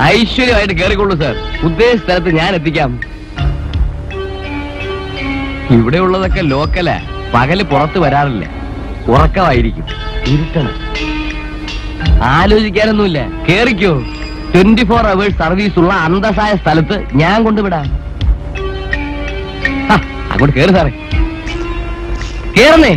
ഐശ്വര്യമായിട്ട് കയറിക്കൊള്ളൂ സാർ ഉദ്ദേശിച്ച സ്ഥലത്ത് ഞാൻ എത്തിക്കാം ഇവിടെ ഉള്ളതൊക്കെ ലോക്കലാ പകല് പുറത്ത് വരാറില്ല ഉറക്കമായിരിക്കും ഇരുട്ടണം ആലോചിക്കാനൊന്നുമില്ല കേറിക്കോ ട്വന്റി ഫോർ അവേഴ്സ് സർവീസ് ഉള്ള അന്തസ്സായ സ്ഥലത്ത് ഞാൻ കൊണ്ടുവിടാം ആ, അങ്ങോട്ട് കേറ് സാറേ കേറുന്നേ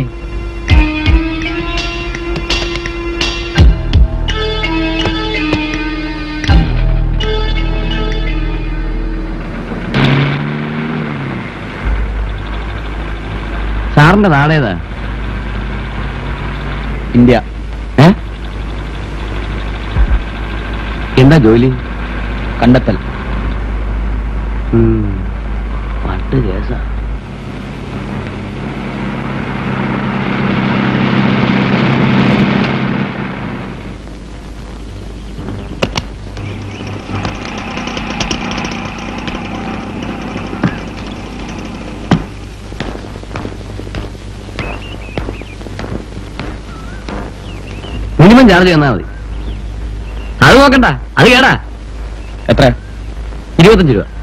സാറിന്റെ നാടേതാ ഇന്ത്യ ഏ എന്താ ജോലി കണ്ടെത്തൽ ഉം, പട്ട് കേസാ മിനിമം ചാർജ് തന്നാ മതി അത് നോക്കണ്ട അത് കേടാ എത്ര ഇരുപത്തഞ്ച് രൂപ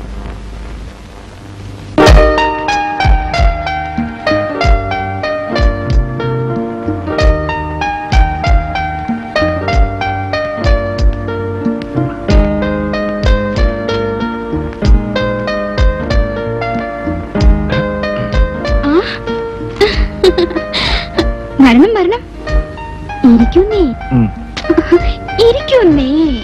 വരണം വരണം ഇരിക്കുന്നേ ഇരിക്കുന്നേ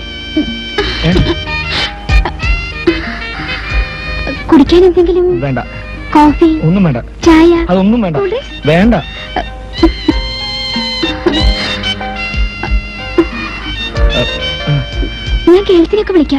കുടിക്കാൻ എന്തെങ്കിലും വേണ്ട കോഫി ഒന്നും വേണ്ട ചായ അതൊന്നും വേണ്ട കൂടെ? വേണ്ട ഞാൻ കേൾത്തിനൊക്കെ വിളിക്കാം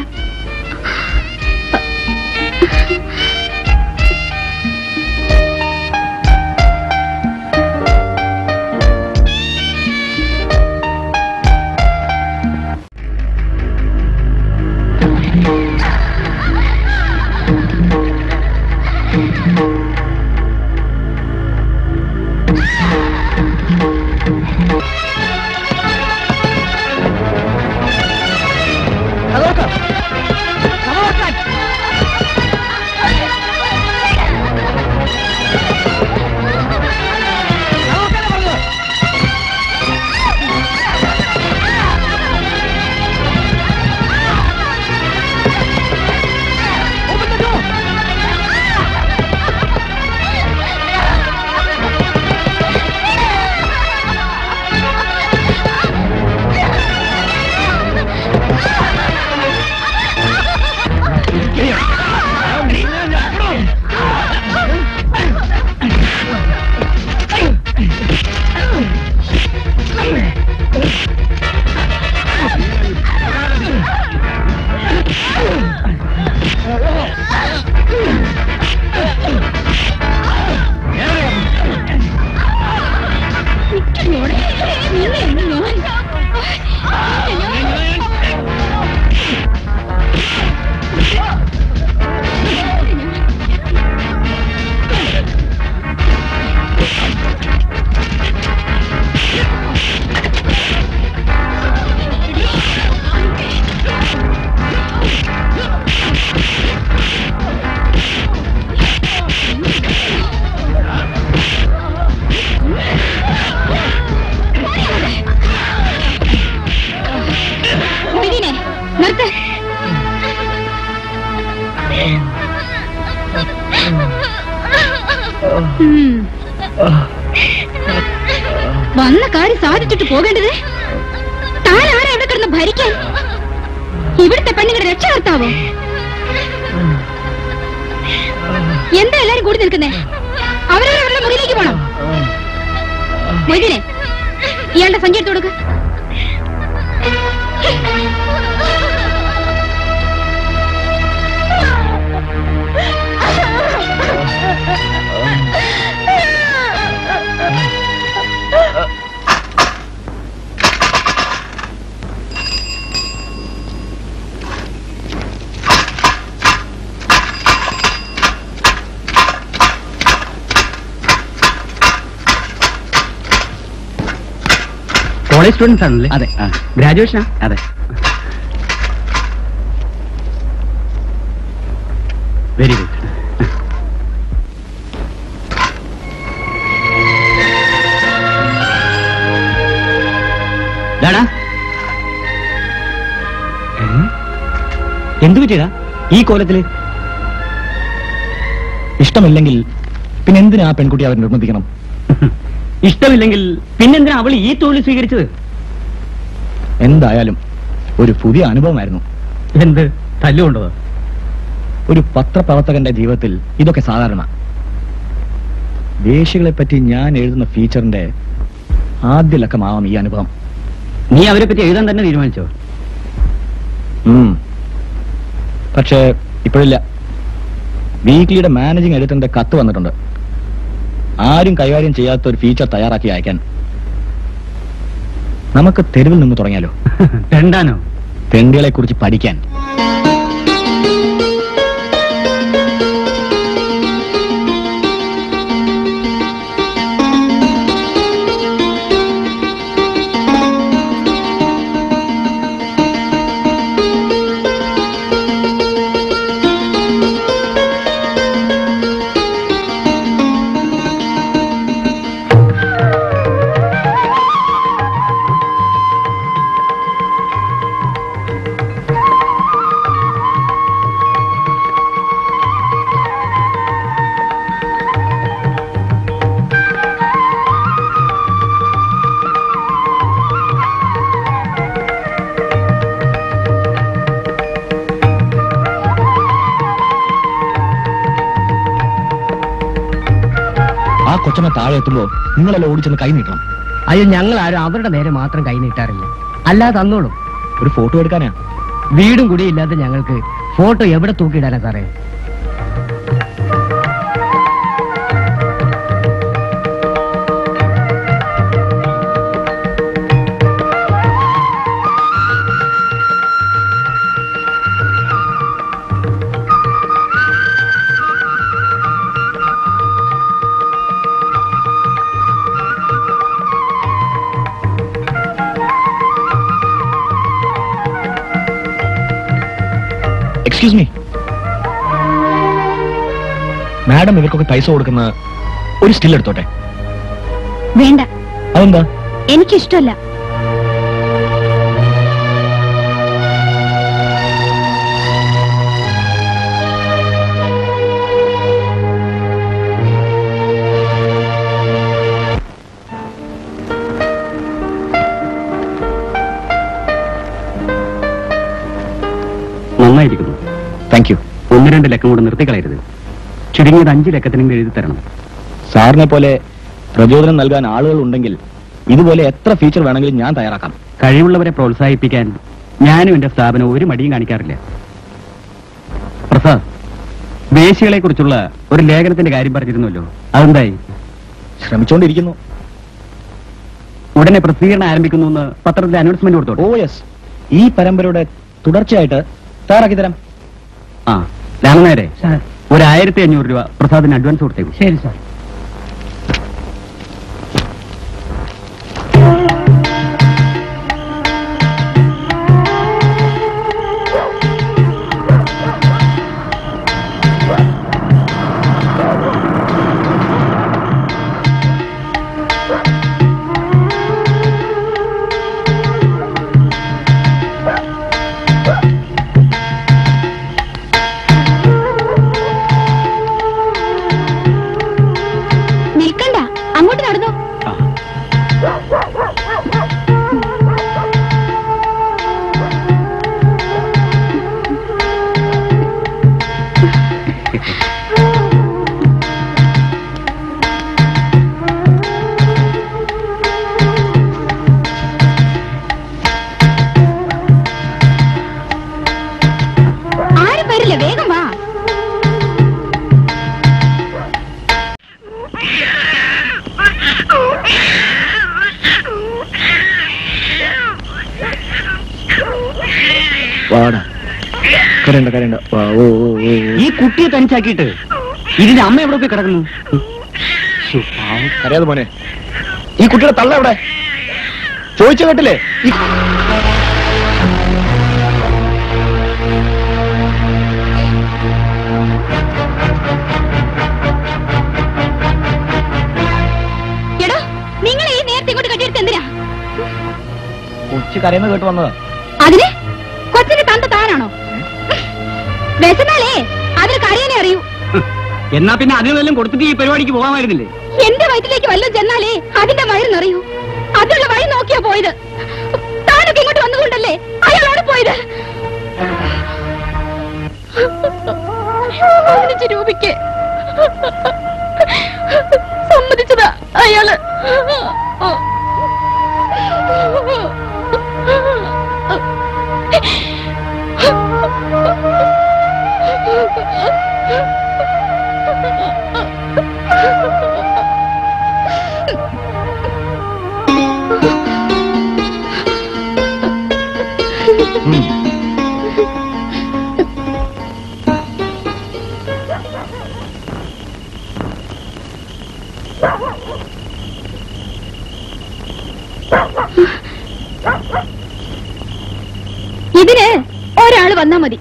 മൊയ്തീനെ, നിർത്ത് ഉം. വന്ന കാര്യം സാധിച്ചിട്ട് പോകേണ്ടത് താൻ ആരാ ഇവിടെ കിടന്ന് ഭരിക്കാൻ ഇവിടുത്തെ പെണ്ണുങ്ങളുടെ രക്ഷകർത്താവോ എന്താ എല്ലാരും കൂടി നിൽക്കുന്നേ അവരവരുടെ മുറിയിലേക്ക് പോണം മൊയ്തീനെ ഇയാളുടെ സഞ്ചി എടുത്തു കൊടുക്ക് കോളേജ് സ്റ്റുഡൻസ് ആണല്ലേ അതെ ഗ്രാജുവേഷനാ അതെ ഡാടാ എന്തു പറ്റിയടാ ഈ കോലത്തില് ഇഷ്ടമില്ലെങ്കിൽ പിന്നെ എന്തിനാ ആ പെൺകുട്ടി അവർ നിർബന്ധിക്കണം ഇഷ്ടമില്ലെങ്കിൽ പിന്നെന്തിനാ അവൾ ഈ തൊഴിൽ സ്വീകരിച്ചത് എന്തായാലും ഒരു പുതിയ അനുഭവമായിരുന്നു എന്ത് തല്ലുകൊണ്ടോ ഒരു പത്രപ്രവർത്തകന്റെ ജീവിതത്തിൽ ഇതൊക്കെ സാധാരണ വേശികളെ പറ്റി ഞാൻ എഴുതുന്ന ഫീച്ചറിന്റെ ആദ്യ ലക്കമാവാം ഈ അനുഭവം നീ അവരെ പറ്റി എഴുതാൻ തന്നെ തീരുമാനിച്ചോ ഉം. പക്ഷേ ഇപ്പോഴില്ല വീക്ക്ലിയുടെ മാനേജിംഗ് എഡിറ്ററിന്റെ കത്ത് വന്നിട്ടുണ്ട് ആരും കൈകാര്യം ചെയ്യാത്ത ഒരു ഫീച്ചർ തയ്യാറാക്കി അയക്കാൻ നമുക്ക് തെരുവിൽ നിന്ന് തുടങ്ങിയാലോ രണ്ടാനോ തെണ്ടികളെ കുറിച്ച് പഠിക്കാൻ ആ കൊച്ചമ്മ താഴെ എത്തുമ്പോ നിങ്ങളെല്ലാം ഓടിച്ചെന്ന് കൈ നീട്ടണം അയ്യോ ഞങ്ങൾ ആരും അവരുടെ നേരെ മാത്രം കൈ നീട്ടാറില്ല അല്ലാതെ തന്നോളും ഒരു ഫോട്ടോ എടുക്കാനാ വീടും കുടിയും ഇല്ലാത്ത ഞങ്ങൾക്ക് ഫോട്ടോ എവിടെ തൂക്കിയിടാനാ സാറേ എക്സ്ക്യൂസ് മീ മാഡം ഇവർക്കൊക്കെ പൈസ കൊടുക്കുന്ന ഒരു സ്റ്റിൽ എടുത്തോട്ടെ വേണ്ട അതെന്താ എനിക്കിഷ്ടമല്ല നന്നായിരിക്കുന്നു താങ്ക് യു ഒന്ന് രണ്ട് ലക്കം കൂടെ നിർത്തിക്കളയരുത് ചുരുങ്ങിയത് അഞ്ച് ലക്കത്തിനെങ്കിലും എഴുതി തരണം സാറിനെ പോലെ പ്രചോദനം നൽകാൻ ആളുകൾ ഉണ്ടെങ്കിൽ ഇതുപോലെ എത്ര ഫീച്ചർ വേണമെങ്കിലും ഞാൻ തയ്യാറാക്കാം കഴിവുള്ളവരെ പ്രോത്സാഹിപ്പിക്കാൻ ഞാനും എന്റെ സ്ഥാപനം ഒരു മടിയും കാണിക്കാറില്ല പ്രസാദ് വേശികളെ കുറിച്ചുള്ള ഒരു ലേഖനത്തിന്റെ കാര്യം പറഞ്ഞിരുന്നല്ലോ അതെന്തായി ശ്രമിച്ചുകൊണ്ടിരിക്കുന്നു ഉടനെ പ്രസിദ്ധീകരണം ആരംഭിക്കുന്നു എന്ന് പത്രത്തിൽ അനൗൺസ്മെന്റ് ഓ കൊടുത്തോളൂ യെസ് ഈ പരമ്പരയുടെ തുടർച്ചയായിട്ട് തയ്യാറാക്കി തരാം ആ രാമനേരെ സാർ ഒരു ആയിരത്തി അഞ്ഞൂറ് രൂപ പ്രസാദിന് അഡ്വാൻസ് കൊടുത്തേക്കും ശരി സാർ നിൽക്കണ്ട അങ്ങോട്ട് നടന്നു ആരും വരില്ല വേഗം വാ വാടാ കരണ്ട കരണ്ട വാ, ഓ ഓ ഓ ഓ. ഈ കുട്ടിയെ തനിച്ചാക്കിയിട്ട് ഇതിന്റെ അമ്മ എവിടെ പോയി കിടക്കുന്നു അറിയാതെ മോനെ ഈ കുട്ടിയുടെ തള്ള എവിടെ ചോദിച്ച കേട്ടില്ലേ ഈ എടോ നിങ്ങൾ ഈ നേരത്തെ ഇങ്ങോട്ട് കെട്ടിയെടുത്ത് എന്തിനാ കൊച്ചു കരയുന്ന കേട്ട് വന്നതാ അതിന് കൊച്ചിന്റെ തന്ത താനാണോ വിശന്നാലേ അതിന് കരയാനേ അറിയൂ എന്നാ പിന്നെ അതിനെല്ലാം കൊടുത്തിട്ട് ഈ പരിപാടിക്ക് പോകാമായിരുന്നില്ലേ എന്റെ വയറ്റിലേക്ക് വല്ലതും ചെന്നാലേ അതിന്റെ വയറ് നിറയൂ അതിനുള്ള വഴി നോക്കിയാ പോയത് താനൊക്കെ ഇങ്ങോട്ട് വന്നുകൊണ്ടല്ലേ അയാളോട് പോയത് പതിനഞ്ച് രൂപയ്ക്ക് സമ്മതിച്ചതാ അയാള് ഉം. ഇതിന് ഒരാള് വന്നാ മതി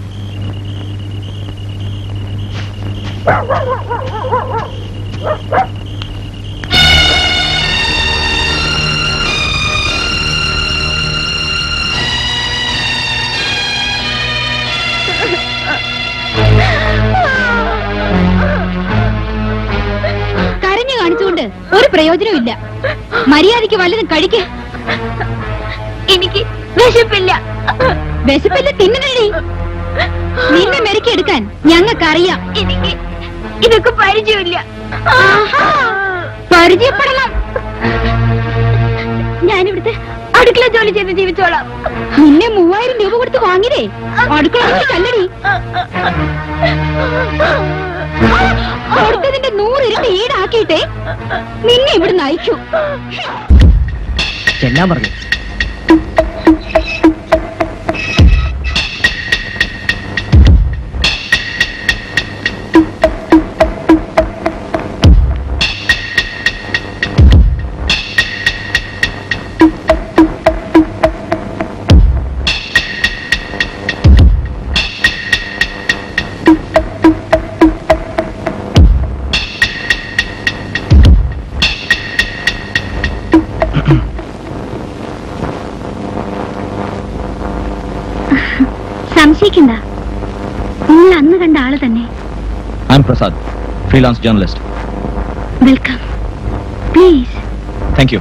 കരഞ്ഞു കാണിച്ചുകൊണ്ട് ഒരു പ്രയോജനവും ഇല്ല മര്യാദയ്ക്ക് വല്ലതും കഴിക്ക എനിക്ക് വിശപ്പില്ല വിശപ്പില്ല തിന്നണേ നിന്നെ മെരുക്കിയെടുക്കാൻ ഞങ്ങൾക്കറിയാം എനിക്ക് ഇതൊക്കെ പരിചയമില്ല പരിചയപ്പെടണം ഞാനിവിടുത്തെ അടുക്കള ജോലി ചെയ്ത് ജീവിച്ചോളാം നിന്നെ മൂവായിരം രൂപ കൊടുത്ത് വാങ്ങിയതേ അടുക്കള കല്ലടി കൊടുത്തതിന്റെ നൂറിരട്ടി ഈടാക്കിയിട്ടേ നിന്നെ ഇവിടുന്ന് അയച്ചു ചെല്ലാൻ പറഞ്ഞു സംശയിക്കണ്ട നിങ്ങൾ അന്ന് കണ്ട ആള് തന്നെ I am Prasad freelance journalist welcome please thank you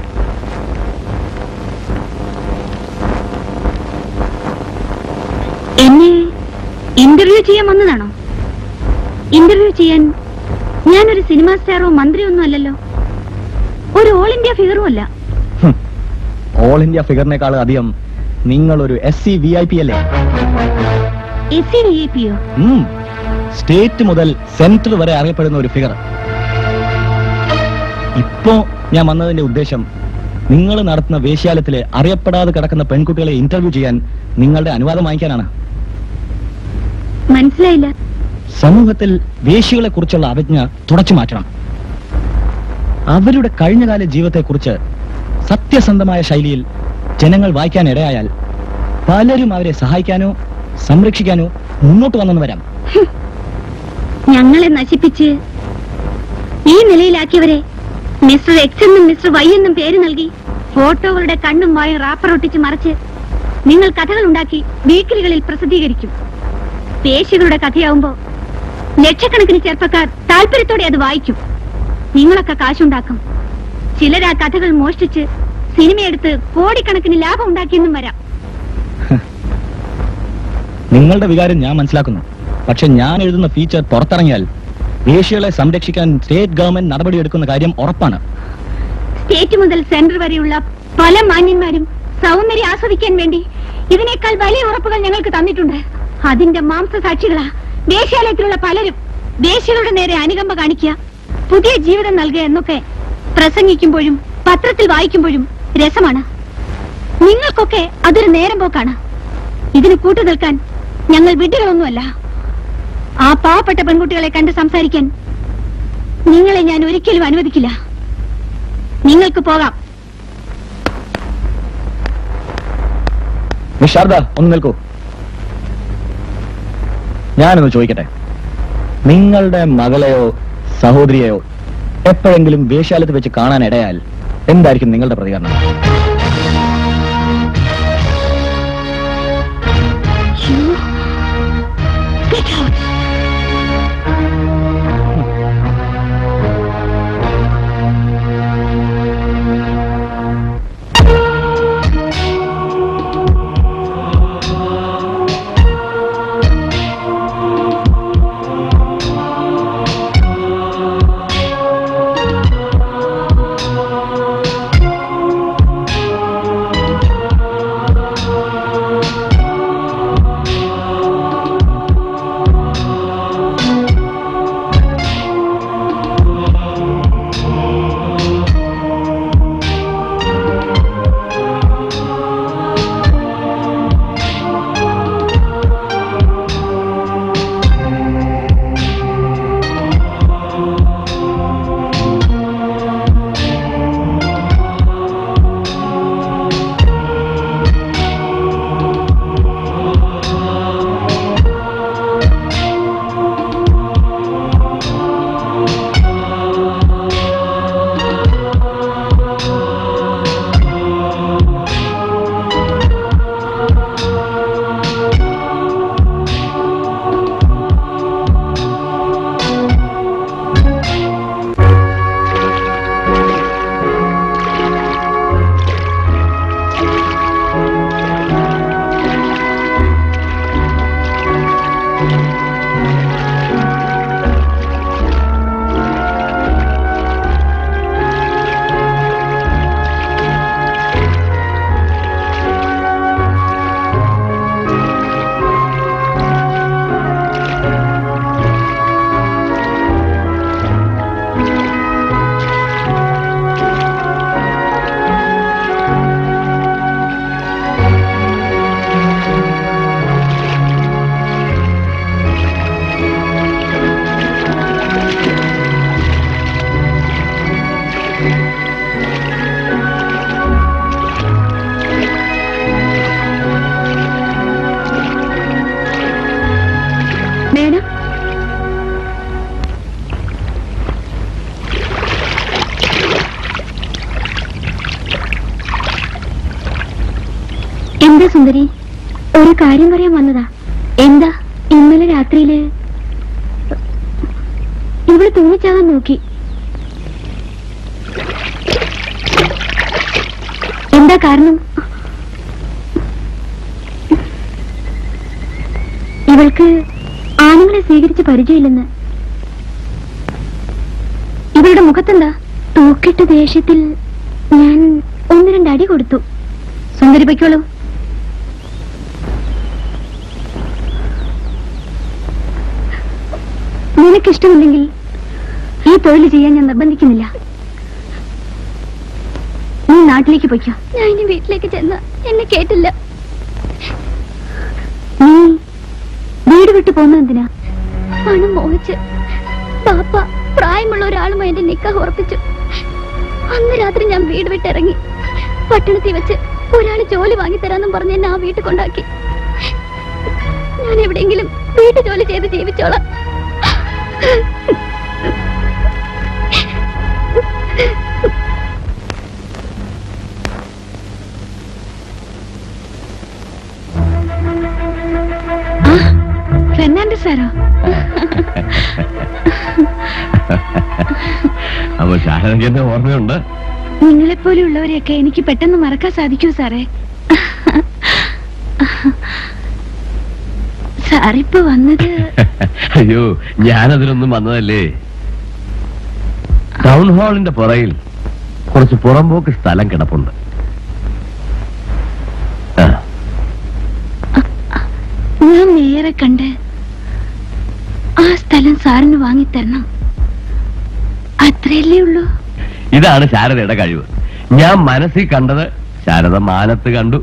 എന്നെ ഇന്റർവ്യൂ ചെയ്യാൻ വന്നതാണോ ഇന്റർവ്യൂ ചെയ്യാൻ ഞാനൊരു സിനിമാ സ്റ്റാറോ മന്ത്രിയോ ഒന്നും അല്ലല്ലോ ഒരു ഓൾ ഇന്ത്യ ഫിഗറും അല്ല ഓൾ ഇന്ത്യ ഫിഗറിനേക്കാൾ അധികം നിങ്ങൾ ഒരു S C V I P അല്ലേ എസ് സി വി ഐ പിയോ ഉം. സ്റ്റേറ്റ് മുതൽ സെൻട്രൽ വരെ അറിയപ്പെടുന്ന ഒരു ഫിഗർ ഇപ്പോ ഞാൻ വന്നതിന്റെ ഉദ്ദേശം നിങ്ങൾ നടത്തുന്ന വേശ്യാലയത്തിലെ അറിയപ്പെടാതെ കിടക്കുന്ന പെൺകുട്ടികളെ ഇന്റർവ്യൂ ചെയ്യാൻ നിങ്ങളുടെ അനുവാദം വാങ്ങിക്കാനാണ് മനസ്സിലായില്ല സമൂഹത്തിൽ വേശ്യകളെ കുറിച്ചുള്ള അവജ്ഞ തുടച്ചു മാറ്റണം അവരുടെ കഴിഞ്ഞകാല ജീവിതത്തെക്കുറിച്ച് സത്യസന്ധമായ ശൈലിയിൽ ജനങ്ങൾ വായിക്കാൻ ഇടയായാൽ പലരും അവരെ സഹായിക്കാനോ സംരക്ഷിക്കാനോ മുന്നോട്ട് വന്നെന്ന് വരാം ഞങ്ങളെ നശിപ്പിച്ച് ഈ നിലയിലാക്കിയവരെ മിസ്റ്റർ എക്സ് എന്നും മിസ്റ്റർ വൈ എന്നും പേര് നൽകി ഫോട്ടോകളുടെ കണ്ണും വായും റാപ്പർ ഒട്ടിച്ച് മറച്ച് നിങ്ങൾ കഥകൾ ഉണ്ടാക്കി വീക്കിലികളിൽ പ്രസിദ്ധീകരിക്കും പേശികളുടെ കഥയാവുമ്പോ ലക്ഷക്കണക്കിന് ചെറുപ്പക്കാർ താല്പര്യത്തോടെ അത് വായിക്കും നിങ്ങളൊക്കെ കാശുണ്ടാക്കും ചിലർ ആ കഥകൾ മോഷ്ടിച്ച് സിനിമയെടുത്ത് കോടിക്കണക്കിന് ലാഭം ഉണ്ടാക്കിയെന്നും വരാം നിങ്ങളുടെ വികാരം ഞാൻ മനസ്സിലാക്കുന്നു പക്ഷെ ഞാൻ എഴുതുന്ന ഫീച്ചർ പുറത്തിറങ്ങിയാൽ വേശ്യകളെ സംരക്ഷിക്കാൻ സ്റ്റേറ്റ് ഗവൺമെന്റ് നടപടിയെടുക്കുന്ന കാര്യം ഉറപ്പാണ് സ്റ്റേറ്റ് മുതൽ സെൻട്രൽ വരെയുള്ള പല മാന്യന്മാരും സൗന്ദര്യം ആസ്വദിക്കാൻ വേണ്ടി ഇതിനേക്കാൾ വലിയ ഉറപ്പുകൾ ഞങ്ങൾക്ക് തന്നിട്ടുണ്ട് അതിന്റെ മാംസസാക്ഷികളാ വേശ്യാലയത്തിലുള്ള പലരും വേശ്യകളുടെ നേരെ അനുകമ്പ കാണിക്കുക പുതിയ ജീവിതം നൽകുക എന്നൊക്കെ പ്രസംഗിക്കുമ്പോഴും പത്രത്തിൽ വായിക്കുമ്പോഴും രസമാണ് നിങ്ങൾക്കൊക്കെ അതൊരു നേരം പോക്കാണ് ഇതിന് കൂട്ടു നിൽക്കാൻ ഞങ്ങൾ വിഡ്ഢികളൊന്നുമല്ല ആ പാവപ്പെട്ട പെൺകുട്ടികളെ കണ്ട് സംസാരിക്കാൻ നിങ്ങളെ ഞാൻ ഒരിക്കലും അനുവദിക്കില്ല നിങ്ങൾക്ക് പോകാം മിസ് ശാരദ ഒന്ന് നിൽക്കൂ ഞാനൊന്ന് ചോദിക്കട്ടെ നിങ്ങളുടെ മകളെയോ സഹോദരിയെയോ എപ്പോഴെങ്കിലും വേശ്യാലയത്ത് വെച്ച് കാണാൻ ഇടയാൽ എന്തായിരിക്കും നിങ്ങളുടെ പ്രതികരണം എന്താ സുന്ദരി ഒരു കാര്യം പറയാൻ വന്നതാ എന്താ ഇന്നലെ രാത്രിയില് ഇവള് തൂങ്ങിച്ചാകാൻ നോക്കി എന്താ കാരണം ഇവൾക്ക് ആണുങ്ങളെ സ്വീകരിച്ച് പരിചയമില്ലെന്ന് ഇവളുടെ മുഖത്തെന്താ തൂക്കിട്ട ദേഷ്യത്തിൽ ഞാൻ ഒന്ന് രണ്ട് അടി കൊടുത്തു സുന്ദരി പൊയ്ക്കോളൂ നിനക്കിഷ്ടമില്ലെങ്കിൽ ഈ തൊഴിൽ ചെയ്യാൻ ഞാൻ നിർബന്ധിക്കുന്നില്ല നീ നാട്ടിലേക്ക് പൊയ്ക്കോ ഞാൻ ഇനി വീട്ടിലേക്ക് ചെന്ന എന്നെ കേട്ടില്ല നീ വീട് വിട്ടു പോകുന്ന എന്തിനാ പണം മോഹിച്ച് പാപ്പ പ്രായമുള്ള ഒരാളുമായി എന്റെ നിക്കാഹ് ഉറപ്പിച്ചു അന്ന് രാത്രി ഞാൻ വീട് വിട്ടിറങ്ങി പട്ടണത്തിൽ വെച്ച് ഒരാൾ ജോലി വാങ്ങിത്തരാന്നും പറഞ്ഞ് എന്നെ ആ വീട്ടിൽ കൊണ്ടാക്കി ഞാൻ എവിടെയെങ്കിലും വീട്ടു ജോലി ചെയ്ത് ജീവിച്ചോളാം ആ, ഫെർണാണ്ടസ് സാറോ അപ്പൊ ശാരദയ്ക്ക് എന്നെ ഓർമ്മയുണ്ട് നിങ്ങളെപ്പോലെയുള്ളവരെയൊക്കെ എനിക്ക് പെട്ടെന്ന് മറക്കാൻ സാധിക്കൂ സാറേ സാറിപ്പോ വന്നത് അയ്യോ ഞാനതിനൊന്നും വന്നതല്ലേ ടൗൺ ഹാളിന്റെ പുറയിൽ കുറച്ച് പുറമ്പോക്ക് സ്ഥലം കിടപ്പുണ്ട് ആ, ഞാൻ നേരെ കണ്ട് ആ സ്ഥലം സാറിന് വാങ്ങിത്തരണം അത്രയല്ലേ ഉള്ളൂ ഇതാണ് ശാരദയുടെ കഴിവ് ഞാൻ മനസ്സിൽ കണ്ടത് ശാരദ മാനത്ത് കണ്ടു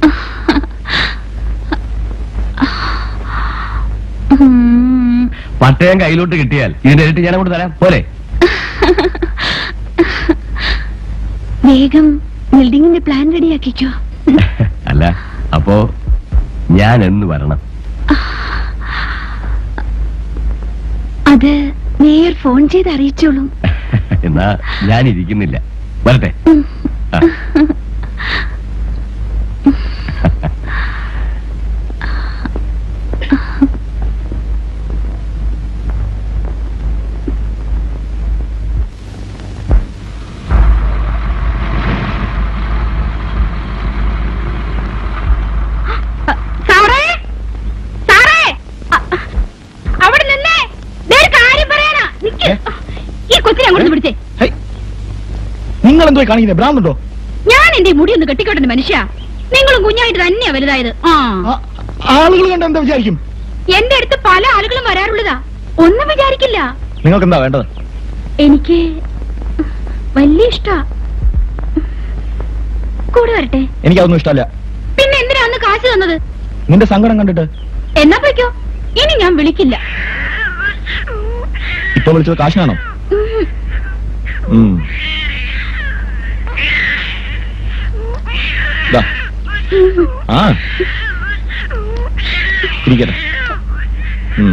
ഉം. പട്ടയം കയ്യിലോട്ട് കിട്ടിയാൽ ഇതിന്റെ ഇരട്ടി ഞാൻ അങ്ങോട്ട് തരാം പോലെ വേഗം ബിൽഡിങ്ങിന്റെ പ്ലാൻ റെഡിയാക്കിക്കോ അല്ല അപ്പോ ഞാൻ എന്ന് വരണം അത് നേർ ഫോൺ ചെയ്ത് അറിയിച്ചോളൂ എന്നാ ഞാൻ ഇരിക്കുന്നില്ല വരട്ടെ ആ. സാറേ സാറേ അ- അവിടെ നിന്നേ ദേ ഒരു കാര്യം പറയാനാ നിക്ക്. ഏ? ഈ കൊച്ചിനെ അങ്ങോട്ട് പിടിച്ചേ നിങ്ങൾ എന്തോ കാണിക്കുന്നത് ഭ്രാന്തുണ്ടോ ഞാൻ എന്റെ മുടി ഒന്ന് കെട്ടിക്കോട്ടെ മനുഷ്യ നിങ്ങളും കുഞ്ഞായിട്ട് തന്നെയാ വലുതായത് ആ ആ- ആളുകൾ കണ്ട് എന്താ വിചാരിക്കും എന്റെ അടുത്ത് പല ആളുകളും വരാറുള്ളതാ ഒന്നും വിചാരിക്കില്ല നിങ്ങൾക്ക് എന്താ വേണ്ടത് എനിക്ക് വലിയ ഇഷ്ടാ കൂടെ വരട്ടെ എനിക്കതൊന്നും ഇഷ്ടമല്ല പിന്നെ എന്തിനാ അന്ന് കാശ് തന്നത് നിന്റെ സങ്കടം കണ്ടിട്ട് എന്നാ പോയിക്കോ ഇനി ഞാൻ വിളിക്കില്ല ഇപ്പൊ വിളിച്ചത് കാശിനാണോ ഉം. ഉം. ദാ. ആ ഇരിക്കട്ടെ ഉം.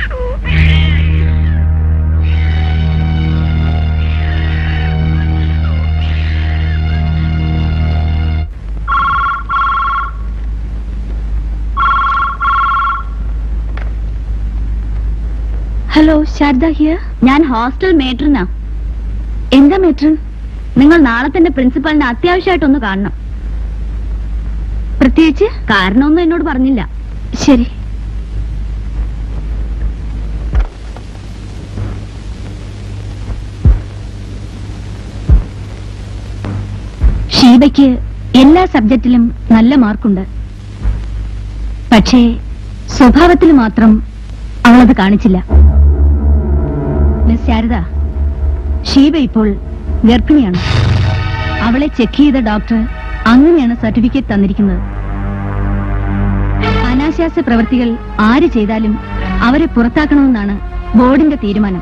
ഹലോ ശാരദ ഹിയർ ഞാൻ ഹോസ്റ്റൽ മേട്രനാ എന്താ മേട്രൻ നിങ്ങൾ നാളെ തന്നെ പ്രിൻസിപ്പലിനെ അത്യാവശ്യമായിട്ടൊന്ന് കാണണം പ്രത്യേകിച്ച് കാരണമൊന്നും എന്നോട് പറഞ്ഞില്ല ശരി ഷീബയ്ക്ക് എല്ലാ സബ്ജക്റ്റിലും നല്ല മാർക്കുണ്ട് പക്ഷേ സ്വഭാവത്തിൽ മാത്രം അവളത് കാണിച്ചില്ല മിസ് ശാരദ ഷീബ ഇപ്പോൾ ഗർഭിണിയാണ് അവളെ ചെക്ക് ചെയ്ത ഡോക്ടർ അങ്ങനെയാണ് സർട്ടിഫിക്കറ്റ് തന്നിരിക്കുന്നത് അനാശാസ്യ പ്രവൃത്തികൾ ആര് ചെയ്താലും അവരെ പുറത്താക്കണമെന്നാണ് ബോർഡിന്റെ തീരുമാനം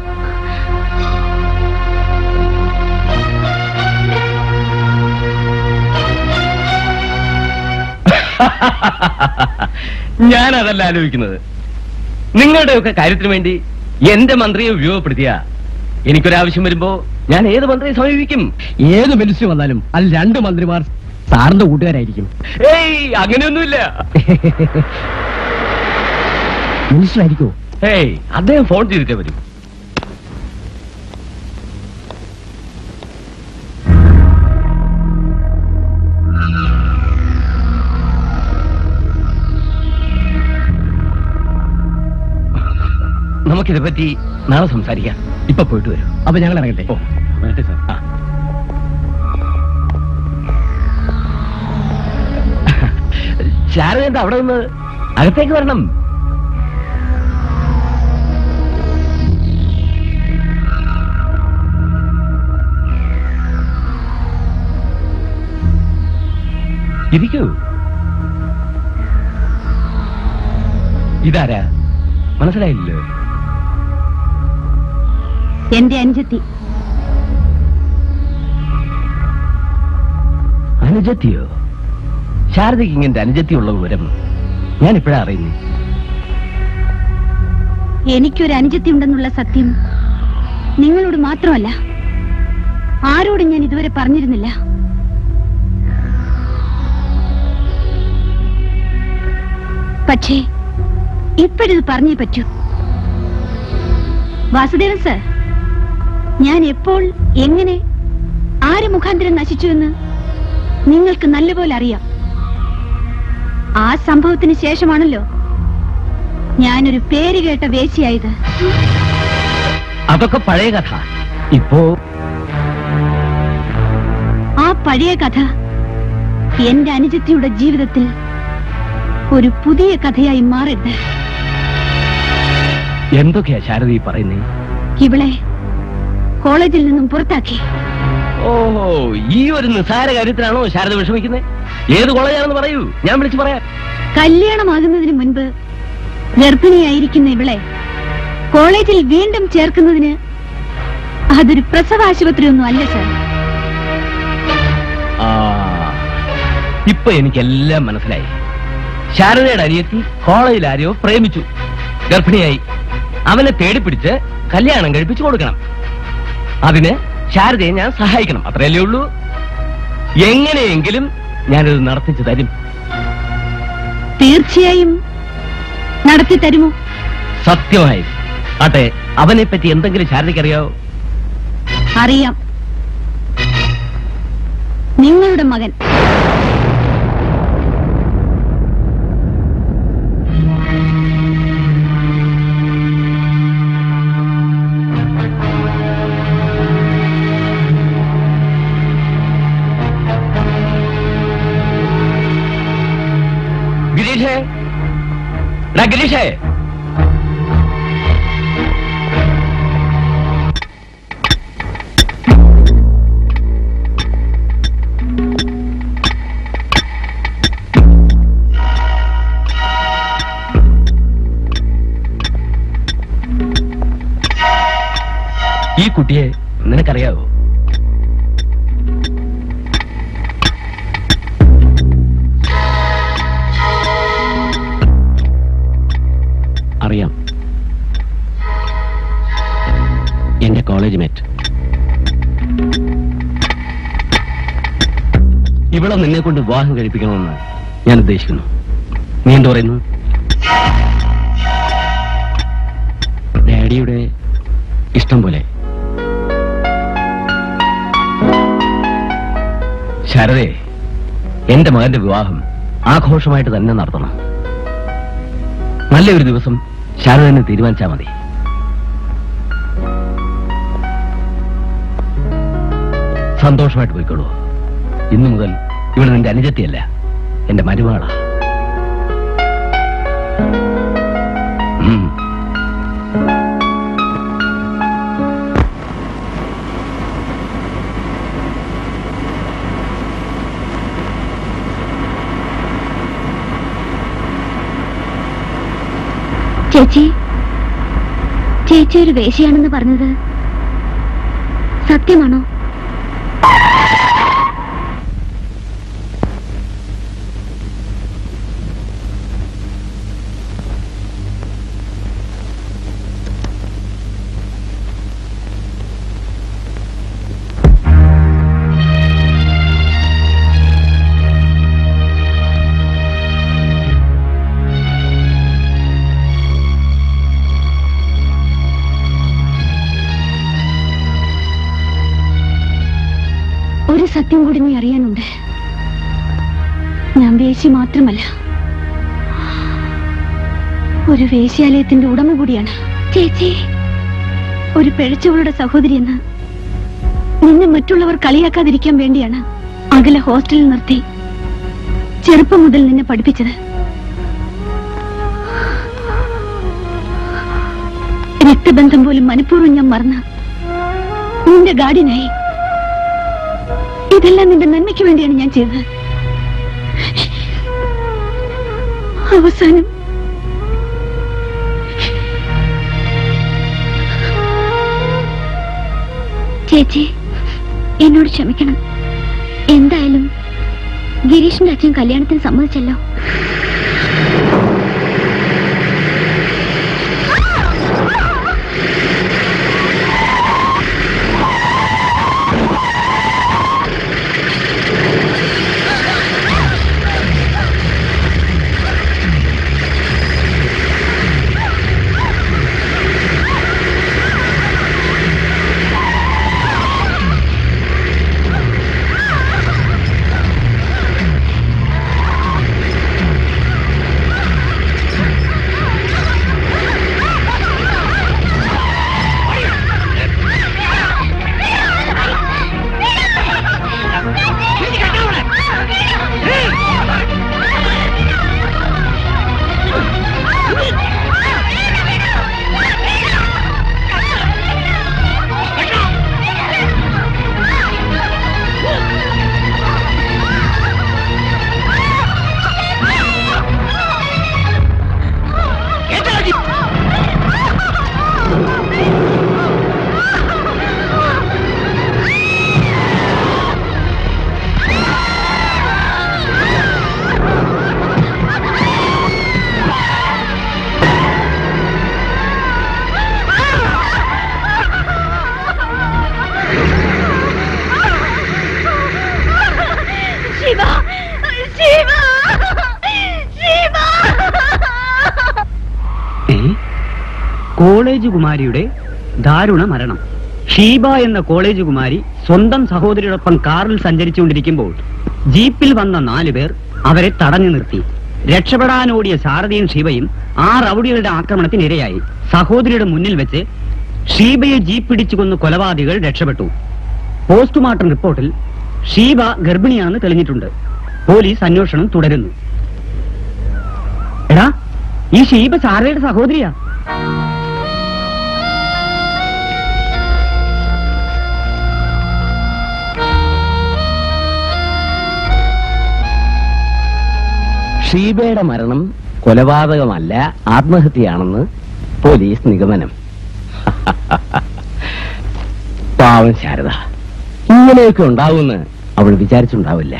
ഞാൻ അതല്ല ആലോചിക്കുന്നത് നിങ്ങളുടെയൊക്കെ കാര്യത്തിന് വേണ്ടി എന്റെ മന്ത്രിയെ ഉപയോഗപ്പെടുത്തിയ എനിക്കൊരാവശ്യം വരുമ്പോ ഞാൻ ഏത് മന്ത്രിയെ സമീപിക്കും ഏത് മിനിസ്റ്റർ വന്നാലും അതിൽ രണ്ട് മന്ത്രിമാർ സാറിന്റെ കൂട്ടുകാരായിരിക്കും ഏയ് അങ്ങനെയൊന്നുമില്ല മിനിസ്റ്റർ ആയിരിക്കോ ഏയ് അദ്ദേഹം ഫോൺ ചെയ്തിട്ടേ വരും നമുക്കിതെ പറ്റി നാളെ സംസാരിക്കാം ഇപ്പൊ പോയിട്ട് വരും അപ്പൊ ഞങ്ങൾ ഇറങ്ങട്ടെ ഓ വരട്ടെ സാർ ആ ശാരദ എന്താ അവിടെ നിന്ന് അകത്തേക്ക് വരണം ഇരിക്കൂ ഇതാരാ മനസ്സിലായില്ലല്ലോ എന്റെ അനുജത്തി അനുജത്തിയോ ശാരദയ്ക്ക് ഇങ്ങനത്തെ അനുജത്തിയുള്ള വിവരം ഞാൻ ഇപ്പോഴാ അറിയുന്നേ എനിക്കൊരു അനുജത്തി ഉണ്ടെന്നുള്ള സത്യം നിങ്ങളോട് മാത്രമല്ല ആരോടും ഞാൻ ഇതുവരെ പറഞ്ഞിരുന്നില്ല പക്ഷേ ഇപ്പോഴിത് പറഞ്ഞേ പറ്റൂ വാസുദേവൻ സർ ഞാൻ എപ്പോൾ എങ്ങനെ ആര് മുഖാന്തരം നശിച്ചുവെന്ന് നിങ്ങൾക്ക് നല്ലപോലെ അറിയാം ആ സംഭവത്തിന് ശേഷമാണല്ലോ ഞാനൊരു പേര് കേട്ട വേശിയായത് അതൊക്കെ പഴയ കഥ ഇപ്പോ ആ പഴയ കഥ എന്റെ അനുജത്തിയുടെ ജീവിതത്തിൽ ഒരു പുതിയ കഥയായി മാറരുത് എന്തൊക്കെയാ ശാരദ ഈ പറയുന്നേ ഇവളെ കോളേജിൽ നിന്നും പുറത്താക്കി ഓഹോ ഈ ഒരു നിസ്സാര കാര്യത്തിലാണോ ശാരദ വിഷമിക്കുന്നത് ഏത് കോളേജാണെന്ന് പറയൂ ഞാൻ വിളിച്ചു പറയാം കല്യാണമാകുന്നതിന് മുൻപ് ഗർഭിണിയായിരിക്കുന്ന ഇവളെ കോളേജിൽ വീണ്ടും ചേർക്കുന്നതിന് അതൊരു പ്രസവ ആശുപത്രി ഒന്നും അല്ല സാർ ആ ഇപ്പൊ എനിക്കെല്ലാം മനസ്സിലായി ശാരദയുടെ അനിയത്തി കോളേജിൽ ആരെയോ പ്രേമിച്ചു ഗർഭിണിയായി അവനെ തേടിപ്പിടിച്ച് കല്യാണം കഴിപ്പിച്ചു കൊടുക്കണം അതിന് ശാരദയെ ഞാൻ സഹായിക്കണം അത്രയല്ലേ ഉള്ളൂ എങ്ങനെയെങ്കിലും ഞാനിത് നടത്തിച്ചു തരും തീർച്ചയായും നടത്തി തരുമോ സത്യമായി ആട്ടെ അവനെ പറ്റി എന്തെങ്കിലും ശാരദയ്ക്ക് അറിയാവോ അറിയാം നിങ്ങളുടെ മകൻ ഗിരീഷേ എടാ ഗിരീഷേ ഈ കുട്ടിയെ നിനക്കറിയാവോ അറിയാം എന്റെ കോളേജ് മേറ്റ് ഇവളെ നിന്നെ കൊണ്ട് വിവാഹം കഴിപ്പിക്കണമെന്ന് ഞാൻ ഉദ്ദേശിക്കുന്നു നീ എന്ത് പറയുന്നു ഡാഡിയുടെ ഇഷ്ടം പോലെ ശാരദേ എന്റെ മകന്റെ വിവാഹം ആഘോഷമായിട്ട് തന്നെ നടത്തണം നല്ലൊരു ദിവസം ശാരദ തന്നെ തീരുമാനിച്ചാൽ മതി സന്തോഷമായിട്ട് പോയിക്കോളൂ ഇന്നു മുതൽ ഇവിടെ നിന്റെ അനുജത്തിയല്ല എന്റെ മരുമകളാ ഉം. ചേച്ചി ചേച്ചി ഒരു വേശിയാണെന്ന് പറഞ്ഞത് സത്യമാണോ സത്യം കൂടി നീ അറിയാനുണ്ട് ഞാൻ വേശി മാത്രമല്ല ഒരു വേശ്യാലയത്തിന്റെ ഉടമ കൂടിയാണ് ചേച്ചി ഒരു പിഴച്ചവളുടെ സഹോദരി എന്ന് നിന്നെ മറ്റുള്ളവർ കളിയാക്കാതിരിക്കാൻ വേണ്ടിയാണ് അകലെ ഹോസ്റ്റലിൽ നിർത്തി ചെറുപ്പം മുതൽ നിന്നെ പഠിപ്പിച്ചത് രക്തബന്ധം പോലും മനഃപൂർവ്വം ഞാൻ മറന്ന് നിന്റെ ഗാർഡിനായി ഇതെല്ലാം നിന്റെ നന്മയ്ക്ക് വേണ്ടിയാണ് ഞാൻ ചെയ്തത് അവസാനം ചേച്ചി എന്നോട് ക്ഷമിക്കണം എന്തായാലും ഗിരീഷിന്റെ അച്ഛൻ കല്യാണത്തിന് സമ്മതിച്ചല്ലോ ശിവ ശിവ ശിവ ഏ? കോളേജ് കുമാരിയുടെ ദാരുണ മരണം ഷീബ എന്ന കോളേജ് കുമാരി സ്വന്തം സഹോദരിയോടൊപ്പം കാറിൽ സഞ്ചരിച്ചുകൊണ്ടിരിക്കുമ്പോൾ ജീപ്പിൽ വന്ന നാലുപേർ അവരെ തടഞ്ഞു നിർത്തി രക്ഷപ്പെടാനോടിയ ശാരദയും ഷീബയും ആ റൌഡികളുടെ ആക്രമണത്തിന് ഇരയായി സഹോദരിയുടെ മുന്നിൽ വെച്ച് ഷീബയെ ജീപ്പ് പിടിച്ചു കൊന്ന് കൊലപാതകൾ രക്ഷപ്പെട്ടു പോസ്റ്റ്മോർട്ടം റിപ്പോർട്ടിൽ ഷീബ ഗർഭിണിയാണെന്ന് തെളിഞ്ഞിട്ടുണ്ട് പോലീസ് അന്വേഷണം തുടരുന്നു എടാ ഈ ഷീബ ശാരദയുടെ സഹോദരിയാ ഷീബയുടെ മരണം കൊലപാതകമല്ല ആത്മഹത്യയാണെന്ന് പോലീസ് നിഗമനം പാവം ശാരദ ഇങ്ങനെയൊക്കെ ഉണ്ടാവുമെന്ന് അവൾ വിചാരിച്ചുണ്ടാവില്ല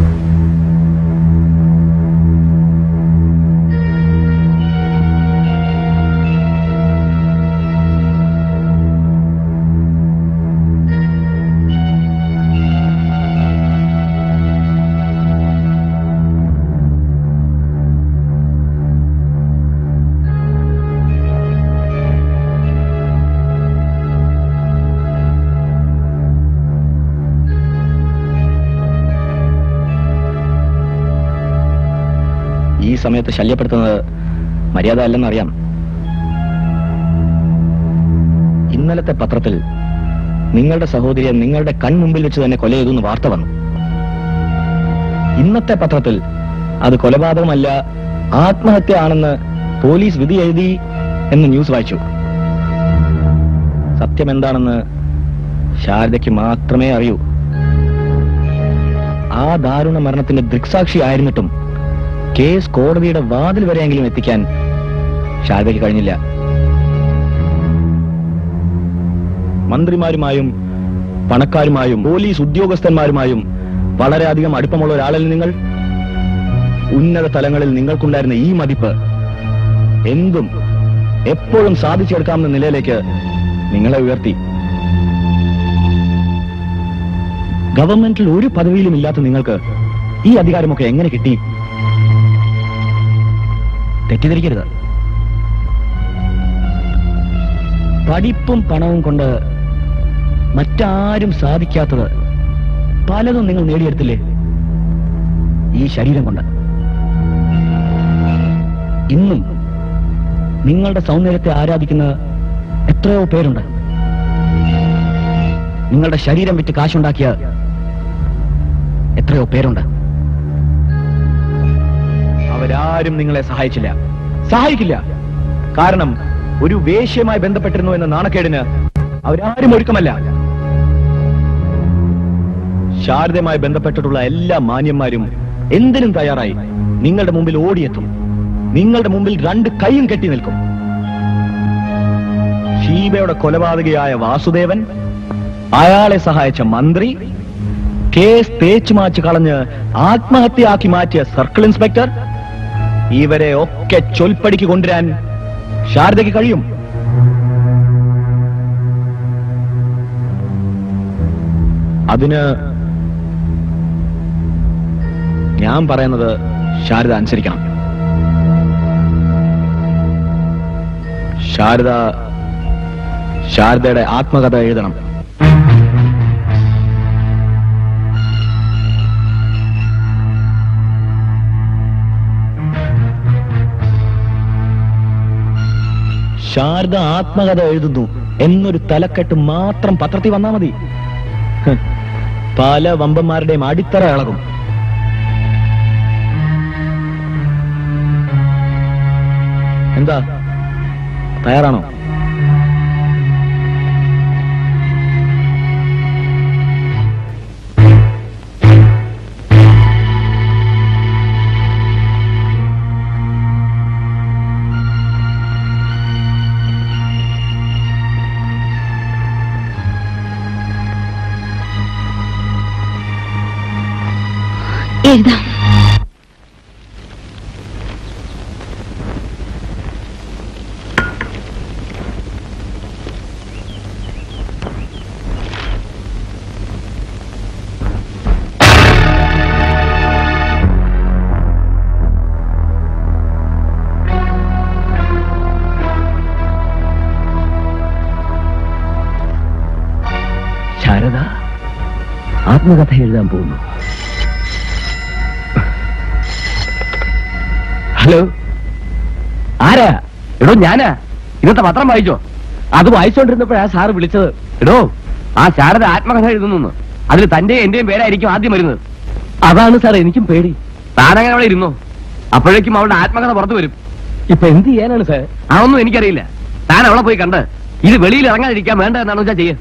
ഈ സമയത്ത് ശല്യപ്പെടുത്തുന്നത് മര്യാദ അല്ലെന്നറിയാം ഇന്നലത്തെ പത്രത്തിൽ നിങ്ങളുടെ സഹോദരിയെ നിങ്ങളുടെ കൺമുമ്പിൽ വെച്ച് തന്നെ കൊല ചെയ്തു എന്ന് വാർത്ത വന്നു ഇന്നത്തെ പത്രത്തിൽ അത് കൊലപാതകമല്ല ആത്മഹത്യ ആണെന്ന് പോലീസ് വിധി എഴുതി എന്ന് ന്യൂസ് വായിച്ചു സത്യം എന്താണെന്ന് ശാരദയ്ക്ക് മാത്രമേ അറിയൂ ആ ദാരുണ മരണത്തിന്റെ ദൃക്സാക്ഷി ആയിരുന്നിട്ടും കേസ് കോടതിയുടെ വാതിൽ വരെയെങ്കിലും എത്തിക്കാൻ ശാരദയ്ക്ക് കഴിഞ്ഞില്ല മന്ത്രിമാരുമായും പണക്കാരുമായും പോലീസ് ഉദ്യോഗസ്ഥന്മാരുമായും വളരെയധികം അടുപ്പമുള്ള ഒരാളല്ല നിങ്ങൾ ഉന്നത തലങ്ങളിൽ നിങ്ങൾക്കുണ്ടായിരുന്ന ഈ മതിപ്പ് എന്തും എപ്പോഴും സാധിച്ചെടുക്കാവുന്ന നിലയിലേക്ക് നിങ്ങളെ ഉയർത്തി ഗവൺമെന്റിൽ ഒരു പദവിയിലും ഇല്ലാത്ത നിങ്ങൾക്ക് ഈ അധികാരമൊക്കെ എങ്ങനെ കിട്ടി തെറ്റിദ്ധരിക്കരുത് പഠിപ്പും പണവും കൊണ്ട് മറ്റാരും സാധിക്കാത്തത് പലതും നിങ്ങൾ നേടിയെടുത്തില്ലേ ഈ ശരീരം കൊണ്ട് ഇന്നും നിങ്ങളുടെ സൗന്ദര്യത്തെ ആരാധിക്കുന്ന എത്രയോ പേരുണ്ട് നിങ്ങളുടെ ശരീരം വിറ്റ് കാശുണ്ടാക്കിയ എത്രയോ പേരുണ്ട് അവരാരും നിങ്ങളെ സഹായിച്ചില്ല സഹായിക്കില്ല കാരണം ഒരു വേശ്യമായി ബന്ധപ്പെട്ടിരുന്നു എന്ന നാണക്കേടിന് അവരാരും ഒരുക്കമല്ല ശാരദയുമായി ബന്ധപ്പെട്ടിട്ടുള്ള എല്ലാ മാന്യന്മാരും എന്തിനും തയ്യാറായി നിങ്ങളുടെ മുമ്പിൽ ഓടിയെത്തും നിങ്ങളുടെ മുമ്പിൽ രണ്ട് കൈയും കെട്ടി നിൽക്കും ഷീബയുടെ കൊലപാതകയായ വാസുദേവൻ അയാളെ സഹായിച്ച മന്ത്രി കേസ് തേച്ചു മാച്ച് കളഞ്ഞ് ആത്മഹത്യയാക്കി മാറ്റിയ സർക്കിൾ ഇൻസ്പെക്ടർ ഇവരെ ഒക്കെ ചൊൽപ്പടിക്ക് കൊണ്ടുവരാൻ ശാരദയ്ക്ക് കഴിയും അതിന് ഞാൻ പറയുന്നത് ശാരദ അനുസരിക്കണം ശാരദ ശാരദയുടെ ആത്മകഥ എഴുതണം ശാരദ ആത്മകഥ എഴുതുന്നു എന്നൊരു തലക്കെട്ട് മാത്രം പത്രത്തിൽ വന്നാ മതി ഹ്, പല വമ്പന്മാരുടെയും അടിത്തറ ഇളകും എന്താ തയ്യാറാണോ എഴുതാം ശാരദ ആത്മകഥ എഴുതാൻ പോകുന്നു ഹലോ ആരാ എടോ ഞാനാ ഇന്നത്തെ പത്രം വായിച്ചോ അത് വായിച്ചോണ്ടിരുന്നപ്പോഴാ സാറ് വിളിച്ചത് എടോ ആ ശാരദ ആത്മകഥ എഴുതുന്നു അതിൽ തന്റെ എന്റെയും പേരായിരിക്കും ആദ്യം വരുന്നത് അതാണ് സാർ എനിക്കും പേടി താനങ്ങനെ അവിടെ ഇരുന്നോ അപ്പോഴേക്കും അവളുടെ ആത്മകഥ പുറത്തു വരും ഇപ്പൊ എന്ത് ചെയ്യാനാണ് സാർ അതൊന്നും എനിക്കറിയില്ല താൻ അവളെ പോയി കണ്ട് ഇത് വെളിയിൽ ഇറങ്ങാതിരിക്കാൻ വേണ്ട എന്നാണ് വെച്ചാൽ ചെയ്യുക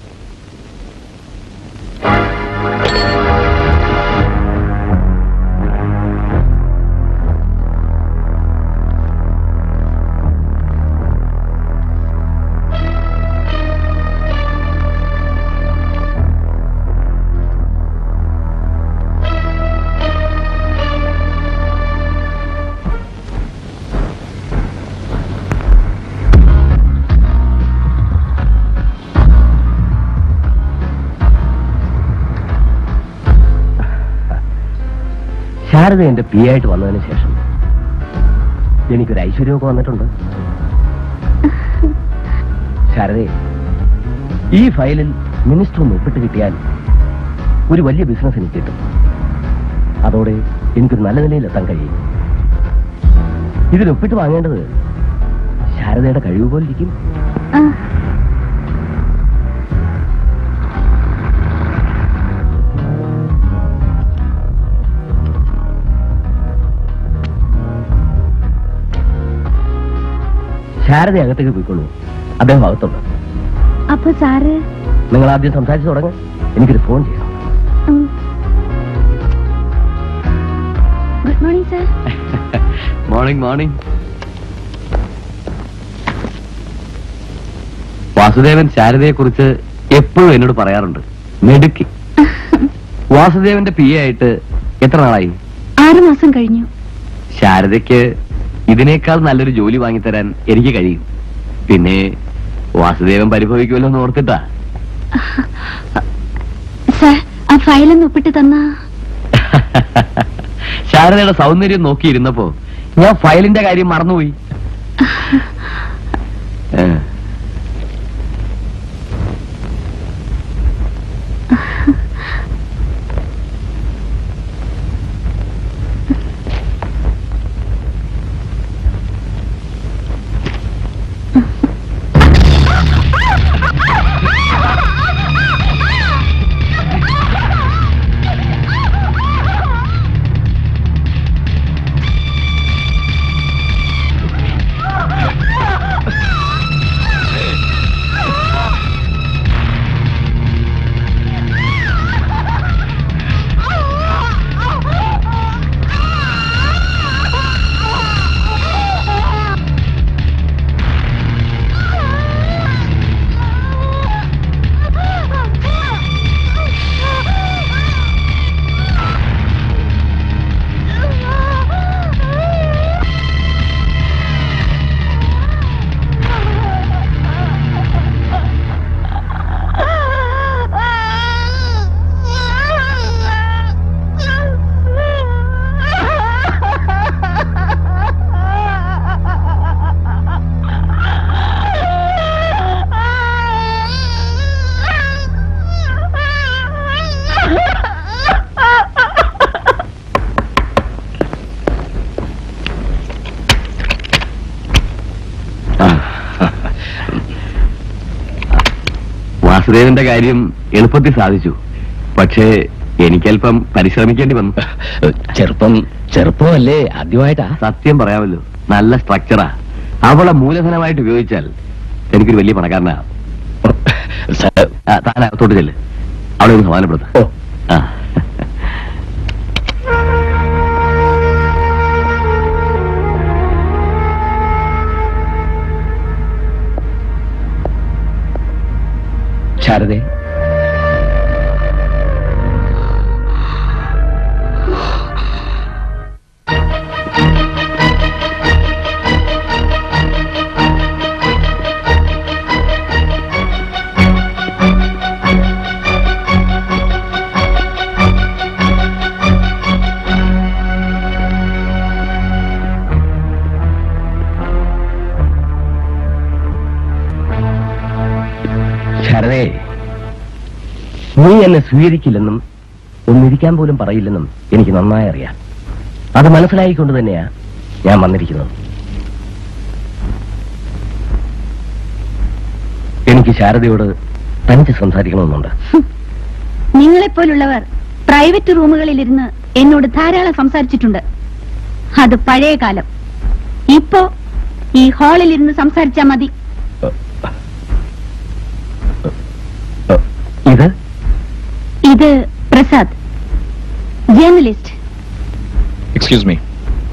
ശാരദ എന്റെ പി ആയിട്ട് വന്നതിന് ശേഷം എനിക്കൊരു ഐശ്വര്യമൊക്കെ വന്നിട്ടുണ്ട് ശാരദേ ഈ ഫയലിൽ മിനിസ്റ്റർ ഒന്ന് ഒപ്പിട്ട് കിട്ടിയാൽ ഒരു വലിയ ബിസിനസ് എനിക്ക് കിട്ടും അതോടെ എനിക്കൊരു നല്ല നിലയിൽ എത്താൻ കഴിയും ഇതിൽ ഒപ്പിട്ട് വാങ്ങേണ്ടത് ശാരദയുടെ കഴിവ് പോലെ ഇരിക്കും ആ, ശാരദ അകത്തേക്ക് പോയിക്കൊള്ളൂ അദ്ദേഹം അകത്തുണ്ട് അപ്പൊ സാറ് നിങ്ങൾ ആദ്യം സംസാരിച്ചു തുടങ്ങ എനിക്കൊരു ഫോൺ ചെയ്യണം good morning sir morning morning Vasudevan ശാരദയെ കുറിച്ച് എപ്പോഴും എന്നോട് പറയാറുണ്ട് മെടുക്കി വാസുദേവന്റെ പി എ ആയിട്ട് എത്ര നാളായി ആറു മാസം കഴിഞ്ഞു ശാരദയ്ക്ക് ഇതിനേക്കാൾ നല്ലൊരു ജോലി വാങ്ങിത്തരാൻ എനിക്ക് കഴിയും പിന്നെ വാസുദേവൻ പരിഭവിക്കുമല്ലോ എന്ന് ഓർത്തിട്ടാ സാർ ആ ഫയലൊന്ന് ഒപ്പിട്ട് തന്നാ ശാരദയുടെ സൗന്ദര്യം നോക്കിയിരുന്നപ്പോ ഞാൻ ഫയലിന്റെ കാര്യം മറന്നുപോയി ഏ. വാസുദേവന്റെ കാര്യം എളുപ്പത്തിൽ സാധിച്ചു പക്ഷേ എനിക്കല്പം പരിശ്രമിക്കേണ്ടി വന്നു ചെറുപ്പം ചെറുപ്പമല്ലേ ആദ്യമായിട്ടാ സത്യം പറയാമല്ലോ നല്ല സ്ട്രക്ചറാ അവളെ മൂലധനമായിട്ട് ഉപയോഗിച്ചാൽ എനിക്കൊരു വലിയ പണക്കാരനാ സാർ, താൻ അകത്തോട്ട് ചെല്ല് അവളെ ഒന്ന് സമാധാനപ്പെടുത്ത ഓ ആ ശാരദേ ശാരദേ നീ എന്നെ സ്വീകരിക്കില്ലെന്നും ഒന്നിരിക്കാൻ പോലും പറയില്ലെന്നും എനിക്ക് നന്നായി അറിയാം അത് മനസ്സിലായിക്കൊണ്ട് തന്നെയാ ഞാൻ വന്നിരിക്കുന്നത് എനിക്ക് ശാരദയോട് തനിച്ച് സംസാരിക്കണമെന്നുണ്ട് നിങ്ങളെപ്പോലുള്ളവർ പ്രൈവറ്റ് റൂമുകളിലിരുന്ന് എന്നോട് ധാരാളം സംസാരിച്ചിട്ടുണ്ട് അത് പഴയ കാലം ഇപ്പോ ഈ ഹാളിലിരുന്ന് സംസാരിച്ചാ മതി ഇത് ഇത് പ്രസാദ് ജേർണലിസ്റ്റ് എക്സ്ക്യൂസ് മീ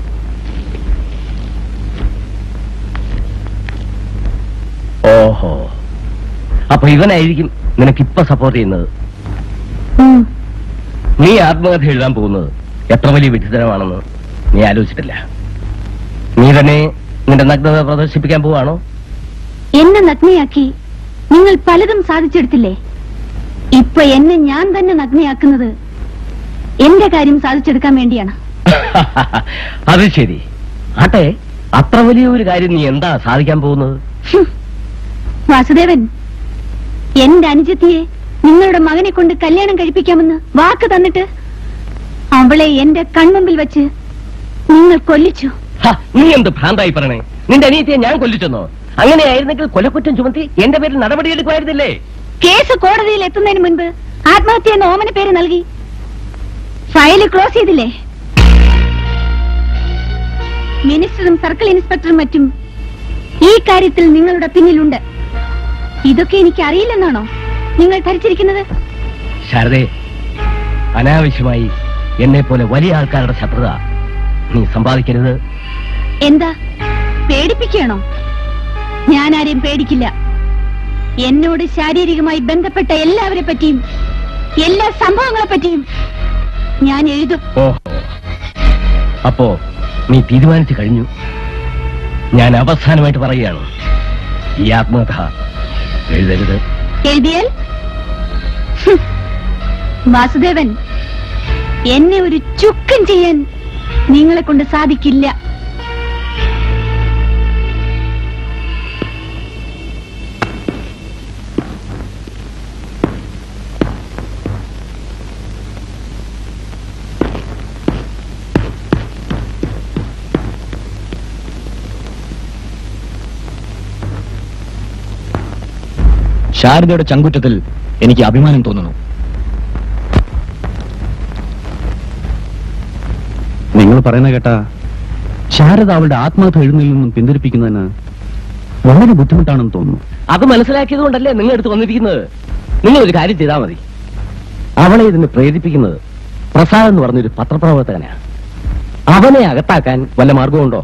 ഓഹോ അപ്പൊ ഇവനായിരിക്കും നിനക്കിപ്പൊ സപ്പോർട്ട് ചെയ്യുന്നത് ഉം. നീ ആത്മകഥ എഴുതാൻ പോകുന്നത് എത്ര വലിയ വിഡിത്തരമാണെന്ന് നീ ആലോചിച്ചിട്ടില്ല നീ തന്നെ നിന്റെ നഗ്നത പ്രദർശിപ്പിക്കാൻ പോവാണോ എന്നെ നഗ്നയാക്കി നിങ്ങൾ പലതും സാധിച്ചെടുത്തില്ലേ ഇപ്പൊ എന്നെ ഞാൻ തന്നെ നഗ്നയാക്കുന്നത് എന്റെ കാര്യം സാധിച്ചെടുക്കാൻ വേണ്ടിയാണ് അത് ശരി ആട്ടെ അത്ര വലിയ ഒരു കാര്യം നീ എന്താ സാധിക്കാൻ പോകുന്നത് ഹും. വാസുദേവൻ എന്റെ അനുജത്തിയെ നിങ്ങളുടെ മകനെ കൊണ്ട് കല്യാണം കഴിപ്പിക്കാമെന്ന് വാക്ക് തന്നിട്ട് അവളെ എന്റെ കൺമുമ്പിൽ വെച്ച് നിങ്ങൾ കൊല്ലിച്ചു ഹ, നീ എന്ത് ഭ്രാന്തായി പറയണേ നിന്റെ അനിയത്തിയെ ഞാൻ കൊല്ലിച്ചെന്നോ അങ്ങനെയായിരുന്നെങ്കിൽ കൊലക്കുറ്റം ചുമത്തി എന്റെ പേരിൽ നടപടിയെടുക്കുമായിരുന്നില്ലേ കേസ് കോടതിയിൽ എത്തുന്നതിന് മുൻപ് ആത്മഹത്യ എന്ന ഓമന പേര് നൽകി ഫയല് ക്ലോസ് ചെയ്തില്ലേ മിനിസ്റ്ററും സർക്കിൾ ഇൻസ്പെക്ടറും മറ്റും ഈ കാര്യത്തിൽ നിങ്ങളുടെ പിന്നിലുണ്ട് ഇതൊക്കെ എനിക്ക് അറിയില്ലെന്നാണോ നിങ്ങൾ ധരിച്ചിരിക്കുന്നത് ശാരദേ അനാവശ്യമായി എന്നെ പോലെ വലിയ ആൾക്കാരുടെ ശത്രുത നീ സമ്പാദിക്കരുത് എന്താ പേടിപ്പിക്കണോ ഞാൻ ആരെയും പേടിക്കില്ല എന്നോട് ശാരീരികമായി ബന്ധപ്പെട്ട എല്ലാവരെ പറ്റിയും എല്ലാ സംഭവങ്ങളെ പറ്റിയും ഞാൻ എഴുതും ഓഹോ അപ്പോ നീ തീരുമാനിച്ചു കഴിഞ്ഞു ഞാൻ അവസാനമായിട്ട് പറയുകയാണ് ഈ ആത്മകഥ എഴുതരുത് എഴുതിയാൽ ഹും. വാസുദേവൻ എന്നെ ഒരു ചുക്കും ചെയ്യാൻ നിങ്ങളെ കൊണ്ട് സാധിക്കില്ല ശാരദയുടെ ചങ്കുറ്റത്തിൽ എനിക്ക് അഭിമാനം തോന്നുന്നു നിങ്ങൾ പറയുന്ന കേട്ടാ ശാരദ അവളുടെ ആത്മഹത്യ എഴുന്നതിൽ നിന്നും പിന്തിരിപ്പിക്കുന്നതിന് വളരെ ബുദ്ധിമുട്ടാണെന്ന് തോന്നുന്നു അത് മനസ്സിലാക്കിയത് കൊണ്ടല്ലേ നിങ്ങൾ എടുത്ത് വന്നിരിക്കുന്നത് നിങ്ങൾ ഒരു കാര്യം ചെയ്താൽ മതി അവളെ ഇതിന് പ്രേരിപ്പിക്കുന്നത് പ്രസാദ് എന്ന് പറഞ്ഞൊരു പത്രപ്രവർത്തകനാണ് അവനെ അകത്താക്കാൻ വല്ല മാർഗമുണ്ടോ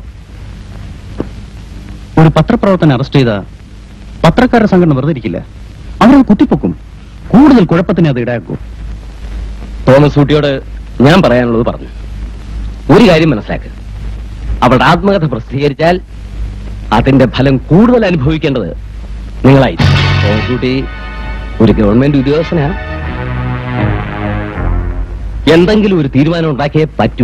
ഒരു പത്രപ്രവർത്തനം അറസ്റ്റ് ചെയ്ത പത്രക്കാരുടെ സംഘടന വെറുതെ ഇരിക്കില്ല അവരത് കുത്തിപ്പൊക്കും കൂടുതൽ കുഴപ്പത്തിന് അത് ഇടയാക്കും തോമസ് ഊട്ടിയോട് ഞാൻ പറയാനുള്ളത് പറഞ്ഞു ഒരു കാര്യം മനസ്സിലാക്കുക അവളുടെ ആത്മകഥ പ്രസിദ്ധീകരിച്ചാൽ അതിന്റെ ഫലം കൂടുതൽ അനുഭവിക്കേണ്ടത് നിങ്ങളായി തോമസ് ഊട്ടി ഒരു ഗവൺമെന്റ് ഉദ്യോഗസ്ഥനാണ് എന്തെങ്കിലും ഒരു തീരുമാനം ഉണ്ടാക്കിയേ പറ്റൂ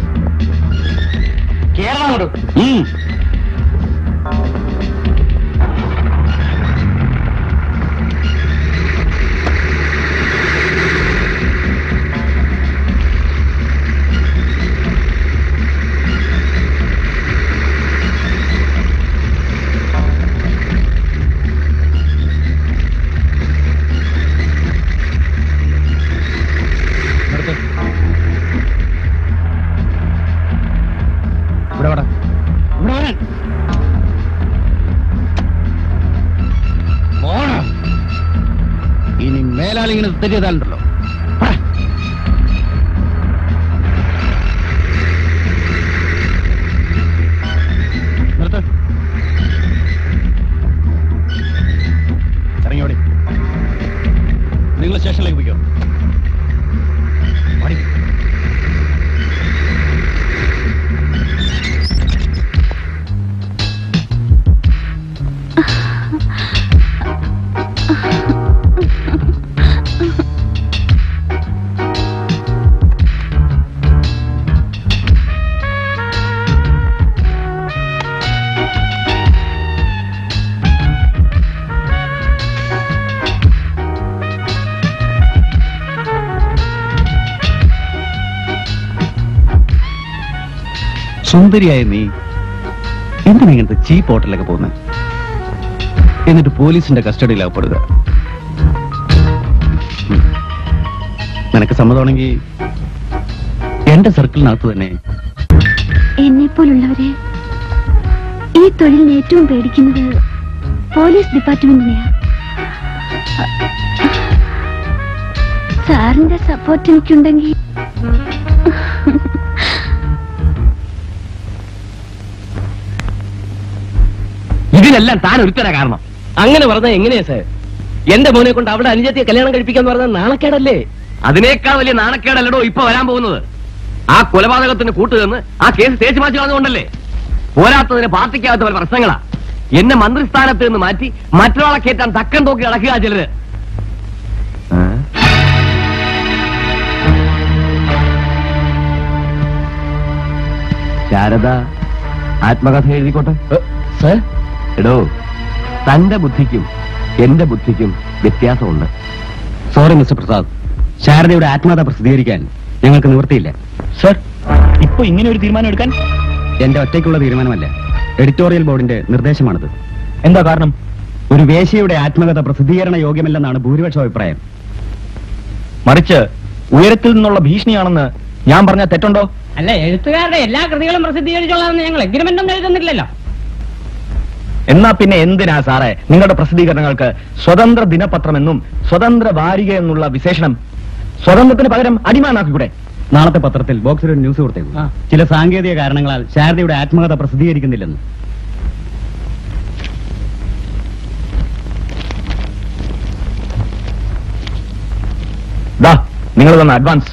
കേരളം മേലാലിങ്ങനെ തെറ്റ് ചെയ്താലുണ്ടല്ലോ നിർത്ത് ഇറങ്ങിയോടി നിങ്ങൾ സ്റ്റേഷനിലേക്ക് പോയിക്കോ ഓടി. സുന്ദരിയായ നീ എന്തിനാ ഇങ്ങനത്തെ ചീപ്പ് ഹോട്ടലിലൊക്കെ പോകുന്നത് എന്നിട്ട് പോലീസിന്റെ കസ്റ്റഡിയിൽ അകപ്പെടുക ഉം. നിനക്ക് സമ്മതമാണെങ്കിൽ എന്റെ സർക്കിളിനകത്ത് തന്നെ എന്നെപ്പോലുള്ളവരെ ഈ തൊഴിലിന് ഏറ്റവും പേടിക്കുന്നത് പോലീസ് ഡിപ്പാർട്ട്മെന്റിനെയാ സാറിന്റെ സപ്പോർട്ട് എനിക്കുണ്ടെങ്കിൽ ഇതിനെല്ലാം താൻ ഒരുത്തര കാരണം അങ്ങനെ പറഞ്ഞാൽ എങ്ങനെയാ സാർ എന്റെ മോനെ കൊണ്ട് അവിടെ അനുജത്തിയെ കല്യാണം കഴിപ്പിക്കാന്ന് പറഞ്ഞാൽ നാണക്കേടല്ലേ അതിനേക്കാൾ വലിയ നാണക്കേടല്ലടോ ഇപ്പൊ വരാൻ പോകുന്നത് ആ കൊലപാതകത്തിന് കൂട്ടുകന്ന് ആ കേസ് തേച്ചു മാറ്റി കളഞ്ഞുകൊണ്ടല്ലേ പോരാത്തതിന് പാർട്ടിക്കകത്ത് പല പ്രശ്നങ്ങളാ എന്നെ മന്ത്രിസ്ഥാനത്ത് നിന്ന് മാറ്റി മറ്റൊരാളെ കയറ്റാൻ തക്കം തോക്കി നടക്കുക ചിലര് ശാരദ ആത്മകഥ എഴുതിക്കോട്ടെ സർ എടോ തന്റെ ബുദ്ധിക്കും എന്റെ ബുദ്ധിക്കും വ്യത്യാസമുണ്ട് സോറി മിസ്റ്റർ പ്രസാദ് ശാരദയുടെ ആത്മകഥ പ്രസിദ്ധീകരിക്കാൻ ഞങ്ങൾക്ക് നിവൃത്തിയില്ല സർ ഇപ്പൊ ഇങ്ങനെ ഒരു തീരുമാനം എടുക്കാൻ എന്റെ ഒറ്റയ്ക്കുള്ള തീരുമാനമല്ല എഡിറ്റോറിയൽ ബോർഡിന്റെ നിർദ്ദേശമാണിത് എന്താ കാരണം ഒരു വേശ്യയുടെ ആത്മകഥ പ്രസിദ്ധീകരണ യോഗ്യമല്ലെന്നാണ് ഭൂരിപക്ഷ അഭിപ്രായം മറിച്ച് ഉയരത്തിൽ നിന്നുള്ള ഭീഷണിയാണെന്ന് ഞാൻ പറഞ്ഞ തെറ്റുണ്ടോ അല്ല എഴുത്തുകാരുടെ എല്ലാ കൃതികളും പ്രസിദ്ധീകരിച്ചോളാമെന്ന് ഞങ്ങൾ എഗ്രിമെന്റ് ഒന്നും എഴുതുന്നില്ലല്ലോ എന്നാ പിന്നെ എന്തിനാ സാറേ നിങ്ങളുടെ പ്രസിദ്ധീകരണങ്ങൾക്ക് സ്വതന്ത്ര ദിനപത്രമെന്നും സ്വതന്ത്ര വാരിക എന്നുള്ള വിശേഷണം സ്വതന്ത്രത്തിന് പകരം അടിമാനാക്കിക്കൂടെ നാളത്തെ പത്രത്തിൽ ബോക്സിൽ ഒരു ന്യൂസ് കൊടുത്തേക്കും ആ. ചില സാങ്കേതിക കാരണങ്ങളാൽ ശാരദയുടെ ആത്മകഥ പ്രസിദ്ധീകരിക്കുന്നില്ലെന്ന് ദാ നിങ്ങൾ തന്ന അഡ്വാൻസ്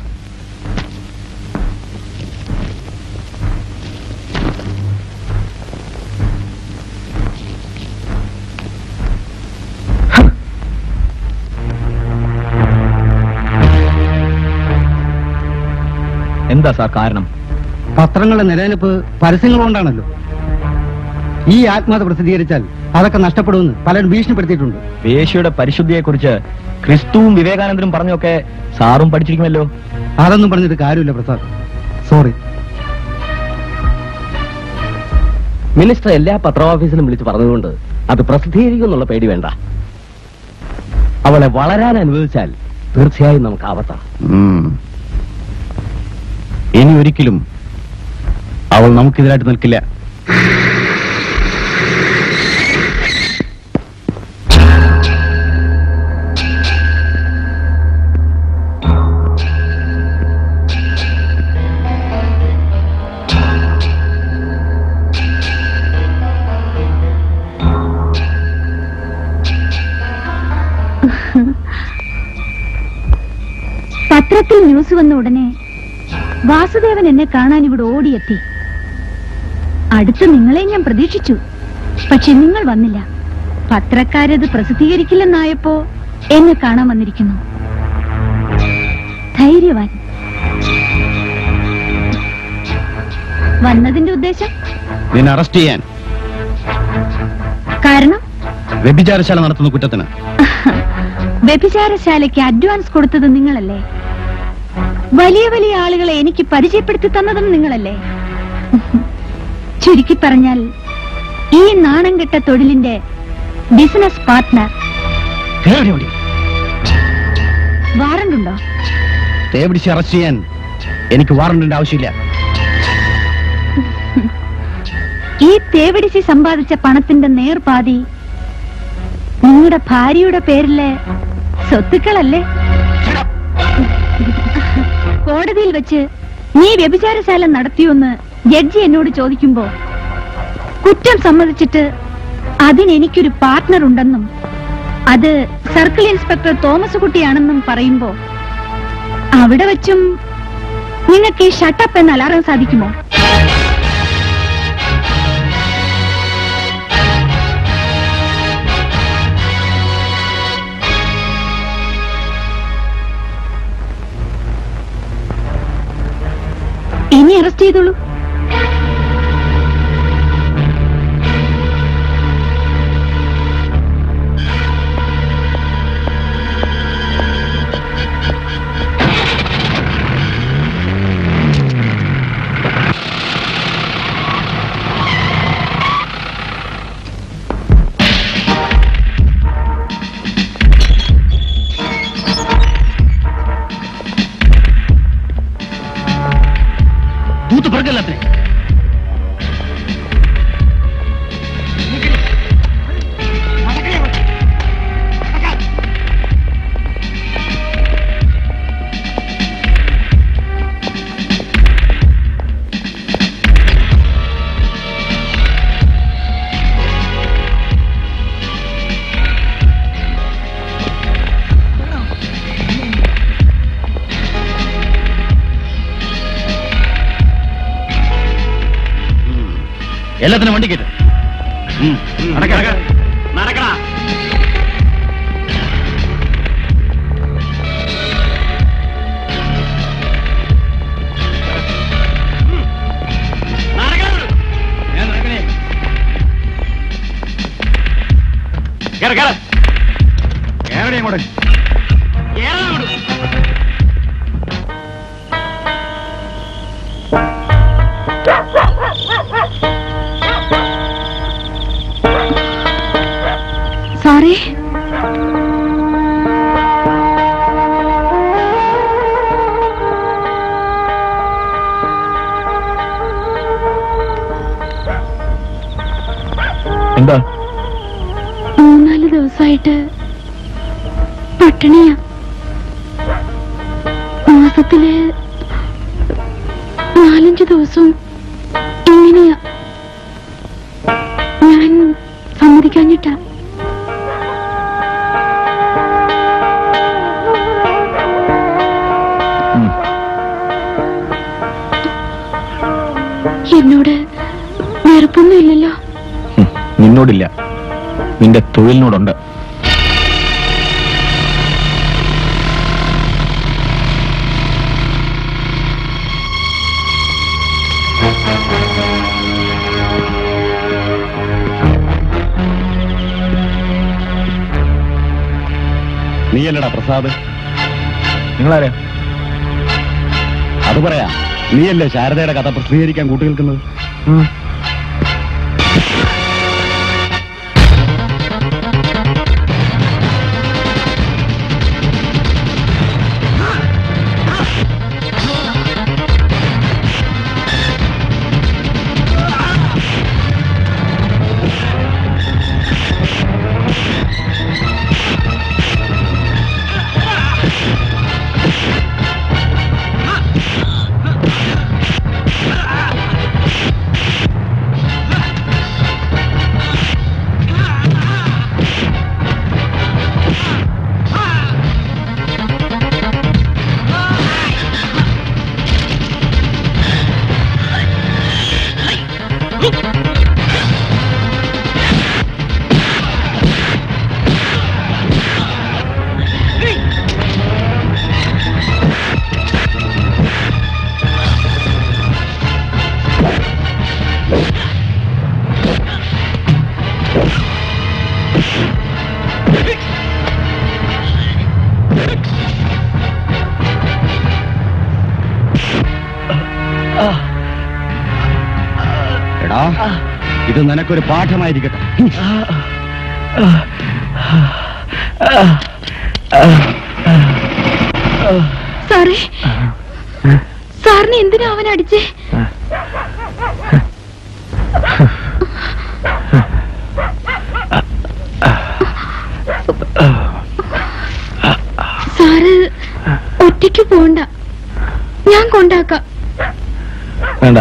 എന്താ സാർ കാരണം പത്രങ്ങളുടെ നിലനിൽപ്പ് പരസ്യങ്ങൾ കൊണ്ടാണല്ലോ ഈ ആത്മകഥ പ്രസിദ്ധീകരിച്ചാൽ അതൊക്കെ നഷ്ടപ്പെടുമെന്ന് പലരും ഭീഷണിപ്പെടുത്തിയിട്ടുണ്ട് വേശ്യയുടെ പരിശുദ്ധിയെക്കുറിച്ച് ക്രിസ്തുവും വിവേകാനന്ദനും പറഞ്ഞൊക്കെ സാറും പഠിച്ചിരിക്കുമല്ലോ അതൊന്നും പറഞ്ഞിട്ട് കാര്യമില്ല പ്രസാദ് സോറി മിനിസ്റ്റർ എല്ലാ പത്രോഫീസിലും വിളിച്ച് പറഞ്ഞതുകൊണ്ട് അത് പ്രസിദ്ധീകരിക്കുന്നുള്ള പേടി വേണ്ട അവളെ വളരാൻ അനുവദിച്ചാൽ തീർച്ചയായും നമുക്ക് ആപത്താണ് ഇനി ഒരിക്കലും അവൾ നമുക്കെതിരായിട്ട് നിൽക്കില്ല പത്രത്തിൽ ന്യൂസ് വന്ന ഉടനെ വാസുദേവൻ എന്നെ കാണാൻ ഇവിടെ ഓടിയെത്തി അടുത്ത് നിങ്ങളെ ഞാൻ പ്രതീക്ഷിച്ചു പക്ഷെ നിങ്ങൾ വന്നില്ല പത്രക്കാരത് പ്രസിദ്ധീകരിക്കില്ലെന്നായപ്പോ എന്നെ കാണാൻ വന്നിരിക്കുന്നു ധൈര്യവാൻ വന്നതിന്റെ ഉദ്ദേശം നിന്നെ അറസ്റ്റ് ചെയ്യാൻ കാരണം വ്യഭിചാരശാല നടത്തുന്ന കുറ്റത്തിന് വ്യഭിചാരശാലയ്ക്ക് അഡ്വാൻസ് കൊടുത്തത് നിങ്ങളല്ലേ വലിയ വലിയ ആളുകളെ എനിക്ക് പരിചയപ്പെടുത്തി തന്നതും നിങ്ങളല്ലേ ചുരുക്കി പറഞ്ഞാൽ ഈ നാണം കെട്ട തൊഴിലിന്റെ ബിസിനസ് പാർട്ട്ണർ വാറണ്ട് ഉണ്ടോ തേപിടിച്ച് അറസ്റ്റ് ചെയ്യാൻ എനിക്ക് വാറണ്ടിന്റെ ആവശ്യമില്ല ഈ തേവിടിച്ച് സമ്പാദിച്ച പണത്തിന്റെ നേർപാതി നിങ്ങളുടെ ഭാര്യയുടെ പേരില് സ്വത്തുക്കളല്ലേ കോടതിയിൽ വെച്ച് നീ വ്യഭിചാരശാല നടത്തിയോന്ന് ജഡ്ജി എന്നോട് ചോദിക്കുമ്പോ കുറ്റം സമ്മതിച്ചിട്ട് അതിനെനിക്കൊരു പാർട്ട്ണർ ഉണ്ടെന്നും അത് സർക്കിൾ ഇൻസ്പെക്ടർ തോമസ് കുട്ടിയാണെന്നും പറയുമ്പോ അവിടെ വെച്ചും നിങ്ങൾക്ക് ഈ ഷട്ടപ്പ് എന്ന് അലാറാൻ സാധിക്കുമോ ഇനി അറസ്റ്റ് ചെയ്തോളൂ തൂത്ത് പിറക്കല്ലേ എല്ലാത്തിനും വണ്ടി കേട്ട് നടക്കടാ അങ്ങോട്ട് സോറി എന്താ മൂന്നാല് ദിവസമായിട്ട് പട്ടിണിയാ മാസത്തില് നാലഞ്ച് ദിവസം ഇങ്ങനെയാ ഞാൻ സമ്മതിക്കാഞ്ഞിട്ടാ ഉം. എന്നോട് വെറുപ്പൊന്നും ഇല്ലല്ലോ ഉം. നിന്നോടില്ല നിന്റെ തൊഴിലിനോടുണ്ട് നീയല്ലടാ പ്രസാദ് നിങ്ങളാരാ അത് പറയാ നീയല്ലേ ശാരദയുടെ കഥ പ്രസിദ്ധീകരിക്കാൻ കൂട്ടുനിൽക്കുന്നത് എടാ ഇത് നിനക്കൊരു പാഠമായിരിക്കട്ടെ സാറേ സാറിനെ എന്തിനാ അവൻ അടിച്ചേ സാറ് ഒറ്റയ്ക്ക് പോണ്ട ഞാൻ കൊണ്ടാക്കാം വേണ്ട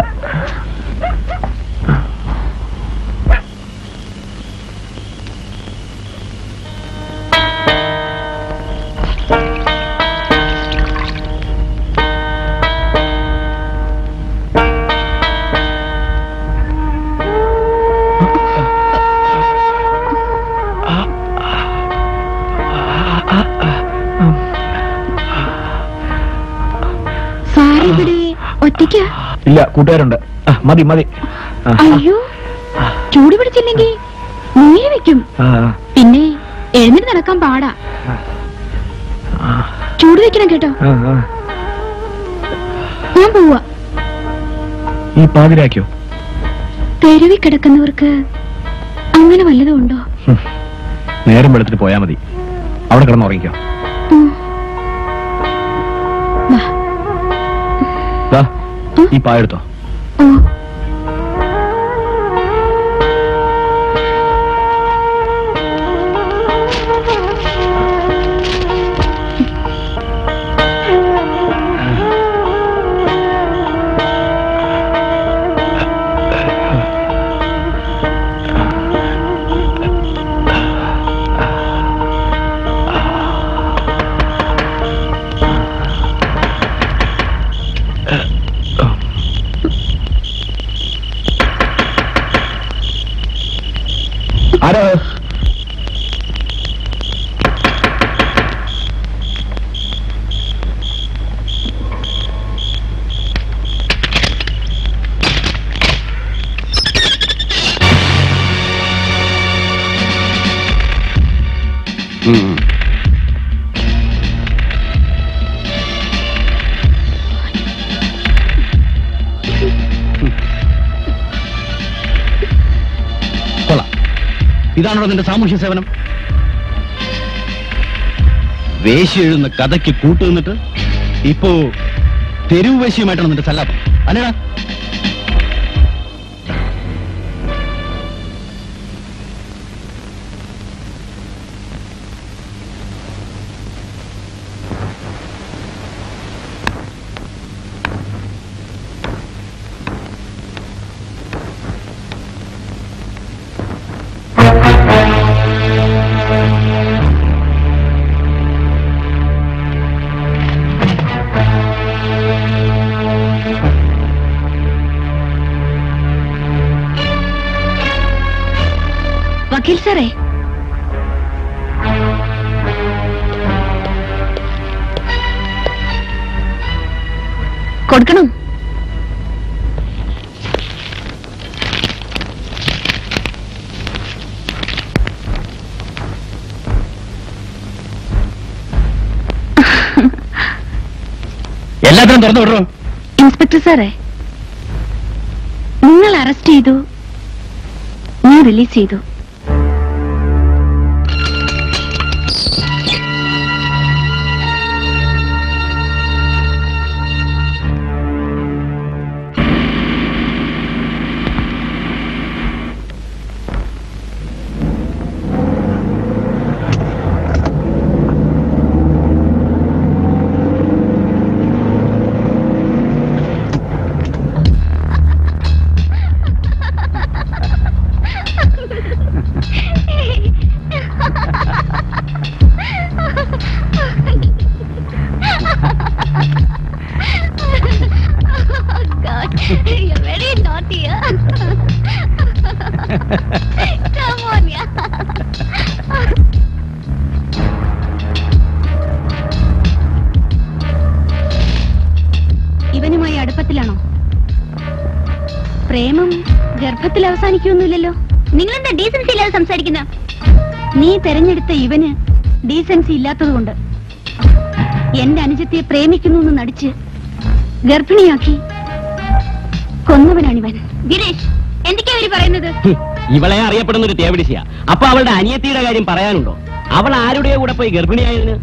സാറ് ഇവിടെ ഒറ്റയ്ക്കാ ഇല്ല കൂട്ടുകാരുണ്ട് ആ, മതി മതി ആ, അയ്യോ ചൂട് പിടിച്ചില്ലെങ്കിൽ മുന്നിൽ വെക്കും ആ, പിന്നെ എഴുന്നേറ്റ് നടക്കാൻ പാടാ ചൂട് വെക്കണം കേട്ടോ ആ, ആ. ഞാൻ പോവാ ഈ പാതിരാക്കിയോ തെരുവിൽ കിടക്കുന്നവർക്ക് അങ്ങനെ വല്ലതും ഉണ്ടോ ഹും. നേരം വെളുത്തിട്ട് പോയാ മതി അവിടെ കിടന്ന് ഉറങ്ങിക്കോ ഉം. വാ. ദാ, ഈ പായെടുത്തോ ഓ ആരാ ഉം. കൊള്ളാം ഇതാണോ നിന്റെ സാമൂഹ്യ സേവനം വേശി എഴുതുന്ന കഥയ്ക്ക് കൂട്ടുനിന്നിട്ട് ഇപ്പോ തെരുവ് വേശിയുമായിട്ടാണ് നിന്റെ സല്ലാപം അല്ലേടാ വക്കീൽ സാറേ കൊടുക്കണം എല്ലാത്തിനും തുറന്നു വിടറോ ഇൻസ്പെക്ടർ സാറേ നിങ്ങൾ അറസ്റ്റ് ചെയ്തു ഞാൻ റിലീസ് ചെയ്തു God, you're very naughty. Huh? Come on, yeah. ഇവനുമായി അടുപ്പത്തിലാണോ പ്രേമം ഗർഭത്തിൽ അവസാനിക്കൊന്നുമില്ലല്ലോ നിങ്ങളെന്താ ഡീസൻസി ഇല്ലാതെ സംസാരിക്കുന്ന നീ തെരഞ്ഞെടുത്ത ഇവന് ഡീസൻസി ഇല്ലാത്തതുകൊണ്ട് എന്റെ അനുജത്തെ പ്രേമിക്കുന്നു എന്ന് നടിച്ച് ഗർഭിണിയാക്കി കൊന്നവനാണിവൻ ഗിരീഷ് എന്തൊക്കെയാ അവര് പറയുന്നത് ഇവളെ അറിയപ്പെടുന്ന ഒരു തേവിടിശിയ അപ്പൊ അവളുടെ അനിയത്തിയുടെ കാര്യം പറയാനുണ്ടോ അവൾ ആരുടെയോ കൂടെ പോയി ഗർഭിണിയായതിന്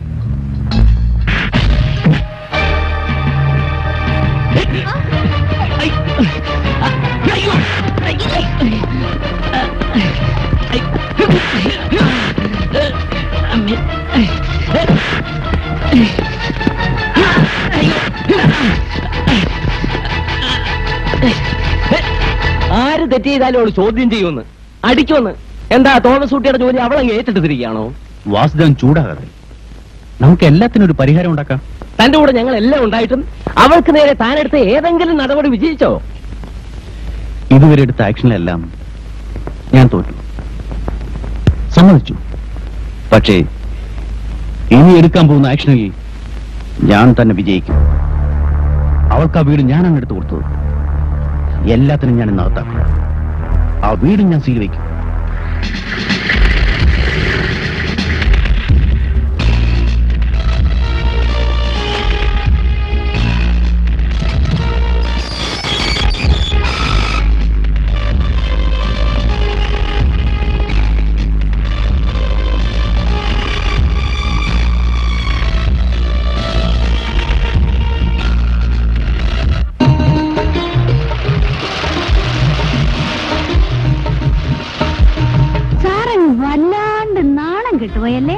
ആര് തെറ്റ് ചെയ്താലും അവള് ചോദ്യം ചെയ്യുമെന്ന് അടിക്കുമെന്ന് എന്താ തോമസ് കുട്ടിയുടെ ജോലി അവളങ്ങ് ഏറ്റെടുത്തിരിക്കുകയാണോ വാസുദേവൻ ചൂടാകാതെ നമുക്ക് എല്ലാത്തിനും ഒരു പരിഹാരം ഉണ്ടാക്കാം തന്റെ കൂടെ ഞങ്ങൾ എല്ലാം ഉണ്ടായിട്ടും അവൾക്ക് നേരെ താനെടുത്ത ഏതെങ്കിലും നടപടി വിജയിച്ചോ ഇതുവരെ എടുത്ത ആക്ഷനിലെല്ലാം ഞാൻ തോറ്റു സമ്മതിച്ചു പക്ഷേ ഇനി എടുക്കാൻ പോകുന്ന ആക്ഷനിൽ ഞാൻ തന്നെ വിജയിക്കും അവൾക്ക് ആ വീട് ഞാനാണ് എടുത്തു കൊടുത്തത് എല്ലാത്തിനും ഞാൻ ഇന്ന് അകത്താക്കും ആ വീടും ഞാൻ സീൽ വയ്ക്കും സാറങ്ങ് വല്ലാണ്ട് നാണം കിട്ടുപോയല്ലേ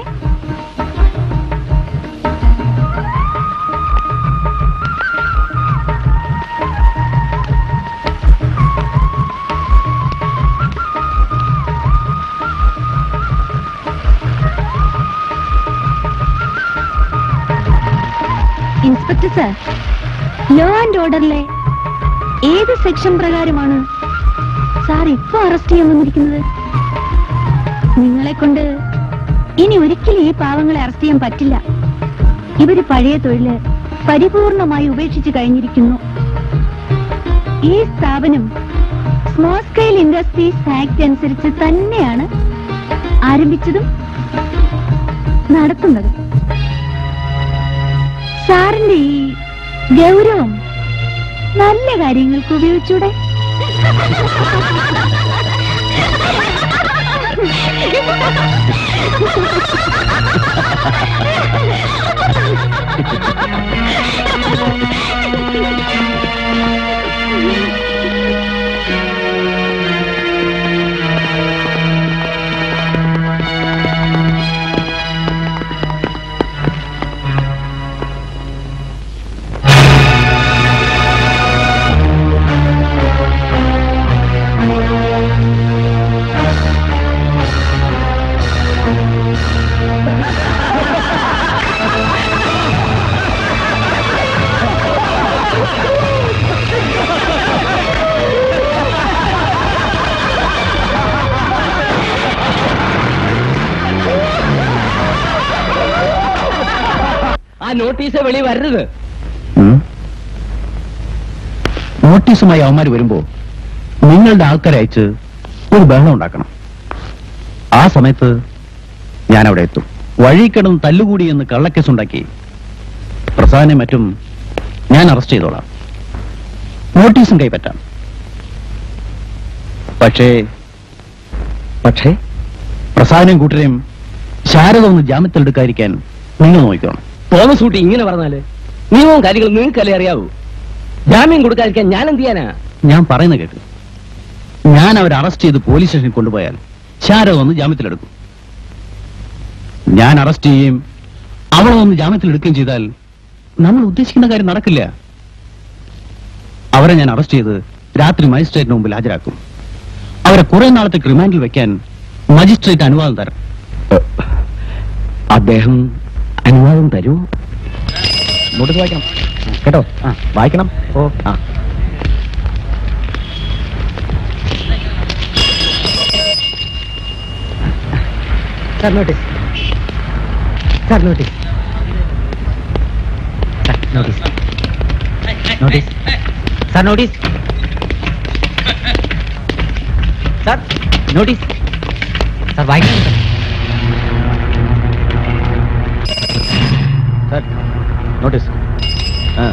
ഇൻസ്പെക്ടർ സർ ലോ ആൻഡ് ഓർഡറിലെ ഏത് സെക്ഷൻ പ്രകാരമാണ് സാർ ഇപ്പൊ അറസ്റ്റ് ചെയ്യാൻ വന്നിരിക്കുന്നത് നിങ്ങളെ കൊണ്ട് ഇനി ഒരിക്കലും ഈ പാവങ്ങളെ അറസ്റ്റ് ചെയ്യാൻ പറ്റില്ല ഇവര് പഴയ തൊഴില് പരിപൂർണമായി ഉപേക്ഷിച്ചു കഴിഞ്ഞിരിക്കുന്നു ഈ സ്ഥാപനം സ്മോൾ സ്കെയിൽ ഇൻഡസ്ട്രീസ് ആക്ട് അനുസരിച്ച് തന്നെയാണ് ആരംഭിച്ചതും നടത്തുന്നതും സാറിന്റെ ഈ ഗൗരവം നല്ല കാര്യങ്ങൾക്ക് ഉപയോഗിച്ചൂടെ ആ നോട്ടീസ് വെളി വരരുത് ഉം? നോട്ടീസുമായി അവന്മാർ വരുമ്പോ നിങ്ങളുടെ ആൾക്കാരെ അയച്ച് ഒരു ബഹളം ഉണ്ടാക്കണം ആ സമയത്ത് ഞാൻ അവിടെ എത്തും വഴി കിടന്ന് തല്ലുകൂടി എന്ന് കള്ളക്കേസ് ഉണ്ടാക്കി പ്രസാദിനെ മറ്റും ഞാൻ അറസ്റ്റ് ചെയ്തോളാം നോട്ടീസും കൈപ്പറ്റാം പക്ഷേ പക്ഷേ പ്രസാദിനെയും കൂട്ടരെയും ശാരദ ഒന്ന് ജാമ്യത്തിലെടുക്കാതിരിക്കാൻ നിങ്ങൾ നോക്കിക്കോണം തോമസ് കുട്ടി ഇങ്ങനെ പറഞ്ഞാല് നിയമവും കാര്യങ്ങളും നിങ്ങൾക്കല്ലേ അറിയാവൂ ജാമ്യം കൊടുക്കാതിരിക്കാൻ ഞാൻ എന്ത് ചെയ്യാനാ ഞാൻ പറയുന്ന കേക്ക് ഞാൻ അവരെ അറസ്റ്റ് ചെയ്ത് പോലീസ് സ്റ്റേഷനിൽ കൊണ്ടുപോയാൽ ശാരദ വന്ന് ജാമ്യത്തിലെടുക്കും ഞാൻ അറസ്റ്റ് ചെയ്യുകയും അവളെ വന്ന് ജാമ്യത്തിലെടുക്കുകയും ചെയ്താൽ നമ്മൾ ഉദ്ദേശിക്കുന്ന കാര്യം നടക്കില്ല അവരെ ഞാൻ അറസ്റ്റ് ചെയ്ത് രാത്രി മജിസ്ട്രേറ്റിന് മുമ്പിൽ ഹാജരാക്കും അവരെ കുറെ നാളത്തേക്ക് റിമാൻഡിൽ വെക്കാൻ മജിസ്ട്രേറ്റ് അനുവാദം തരാം അദ്ദേഹം അനുവാദം തരൂ നോട്ടീസ് വായിക്കണം കേട്ടോ ആ വായിക്കണം ഓ ആ sir notice sir notice notice notice sir notice sir notice sir വായിക്കണം സാർ നോട്ടീസ് ആ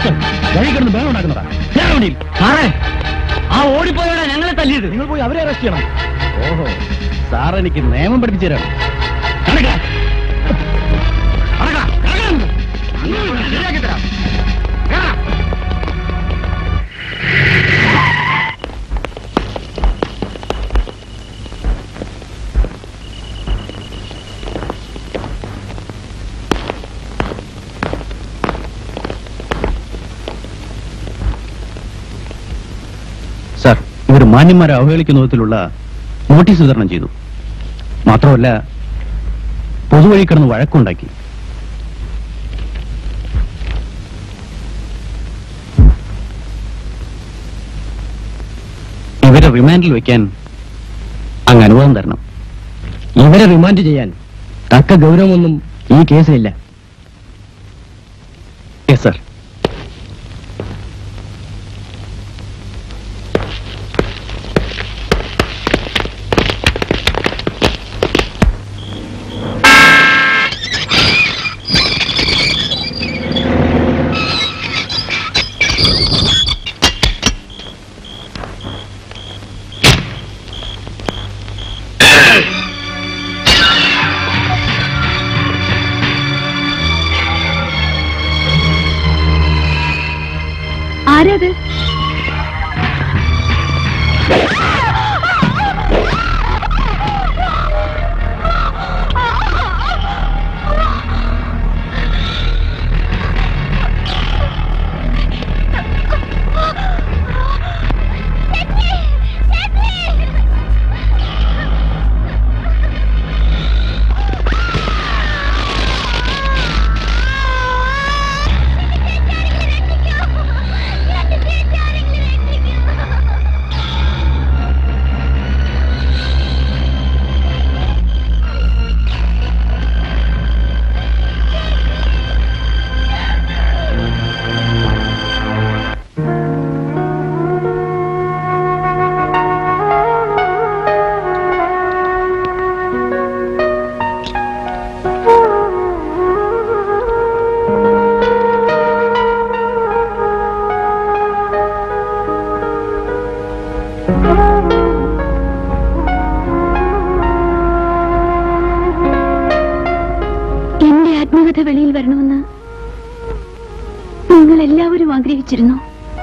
വഴി കിടന്ന് ബഹളം ഉണ്ടാക്കുന്നതാ ഞാൻ വണ്ടിയിൽ സാറേ ആ ഓടിപ്പോയോടെ ഞങ്ങളെ തല്ലിയത് നിങ്ങൾ പോയി അവരെ അറസ്റ്റ് ചെയ്യണം ഓഹോ സാർ എനിക്ക് നിയമം പഠിപ്പിച്ചു തരാണ് നടക്കാം നടക്കാം നടക്കാം ശരിയാക്കി തരാം കേറാം. സാർ ഇവർ മാന്യന്മാരെ അവഹേളിക്കുന്ന വിധത്തിലുള്ള നോട്ടീസ് വിതരണം ചെയ്തു മാത്രമല്ല പൊതുവഴി കിടന്ന് വഴക്കുണ്ടാക്കി ഇവരെ റിമാൻഡിൽ വെക്കാൻ അങ്ങ് അനുവാദം തരണം ഇവരെ റിമാൻഡ് ചെയ്യാൻ തക്ക ഗൗരവമൊന്നും ഈ കേസിലില്ല യെസ് സാർ ആരത് എന്റെ ആത്മകഥ വെളിയിൽ വരണമെന്ന് നിങ്ങൾ എല്ലാവരും ആഗ്രഹിച്ചിരുന്നു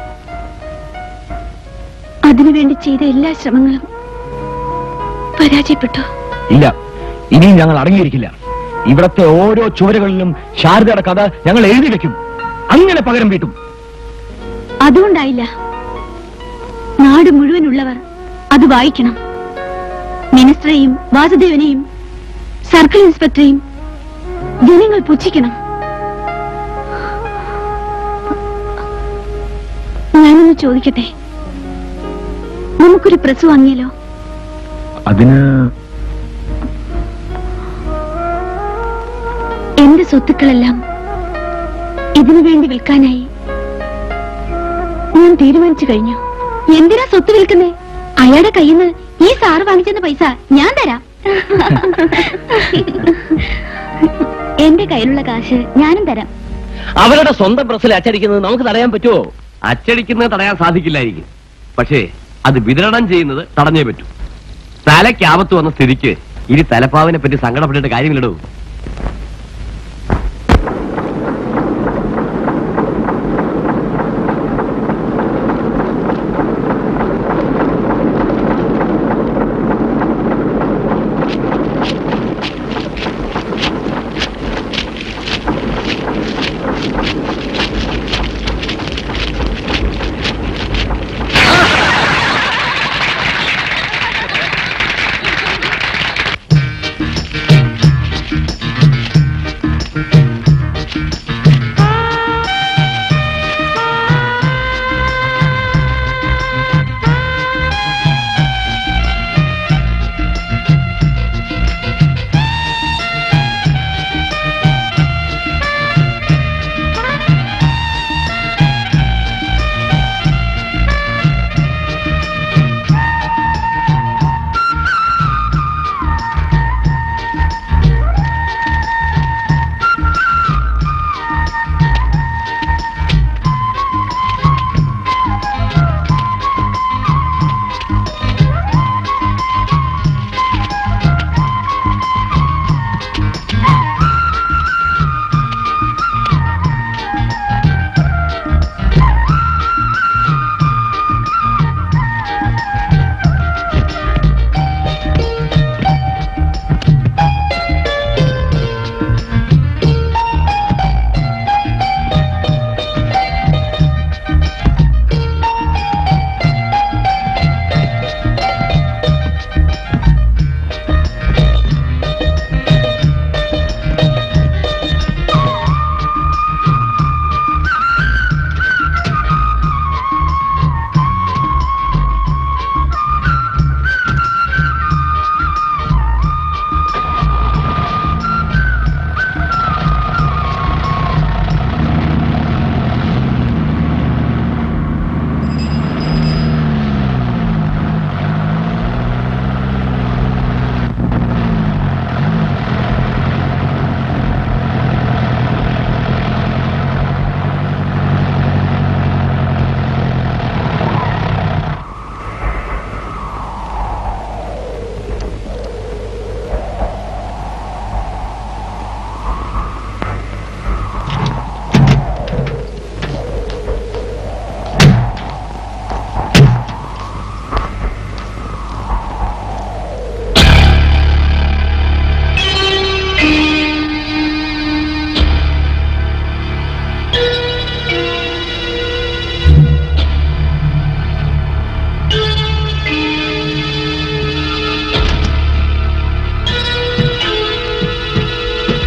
അതിനുവേണ്ടി ചെയ്ത എല്ലാ ശ്രമങ്ങളും പരാജയപ്പെട്ടു ഇല്ല ഇനിയും ഞങ്ങൾ അടങ്ങിയിരിക്കില്ല ഇവിടത്തെ ഓരോ ചുവരുകളിലും ശാരദയുടെ കഥ ഞങ്ങൾ എഴുതി വെക്കും അങ്ങനെ പകരം വീട്ടും അതുകൊണ്ടായില്ല നാട് മുഴുവനുള്ളവർ അത് വായിക്കണം മിനിസ്റ്ററെയും വാസുദേവനെയും സർക്കിൾ ഇൻസ്പെക്ടറെയും ജനങ്ങൾ പുച്ഛിക്കണം ഞാനൊന്ന് ചോദിക്കട്ടെ നമുക്കൊരു പ്രസ് വാങ്ങിയാലോ അതിന് എന്റെ സ്വത്തുക്കളെല്ലാം ഇതിനു വേണ്ടി വിൽക്കാനായി ഞാൻ തീരുമാനിച്ചു കഴിഞ്ഞു എന്തിനാ സ്വത്ത് വിൽക്കുന്നേ അയാളുടെ കയ്യിൽ നിന്ന് ഈ സാറ് വാങ്ങിച്ചെന്ന പൈസ ഞാൻ തരാം എന്റെ കയ്യിലുള്ള കാശ് ഞാനും തരാം അവരുടെ സ്വന്തം പ്രസ്സിൽ അച്ചടിക്കുന്നത് നമുക്ക് തടയാൻ പറ്റുമോ അച്ചടിക്കുന്നത് തടയാൻ സാധിക്കില്ലായിരിക്കും പക്ഷേ അത് വിതരണം ചെയ്യുന്നത് തടഞ്ഞേ പറ്റൂ തലയ്ക്ക് ആപത്ത് വന്ന സ്ഥിതിക്ക് ഇനി തലപ്പാവിനെ പറ്റി സങ്കടപ്പെട്ടിട്ട് കാര്യമില്ലടോ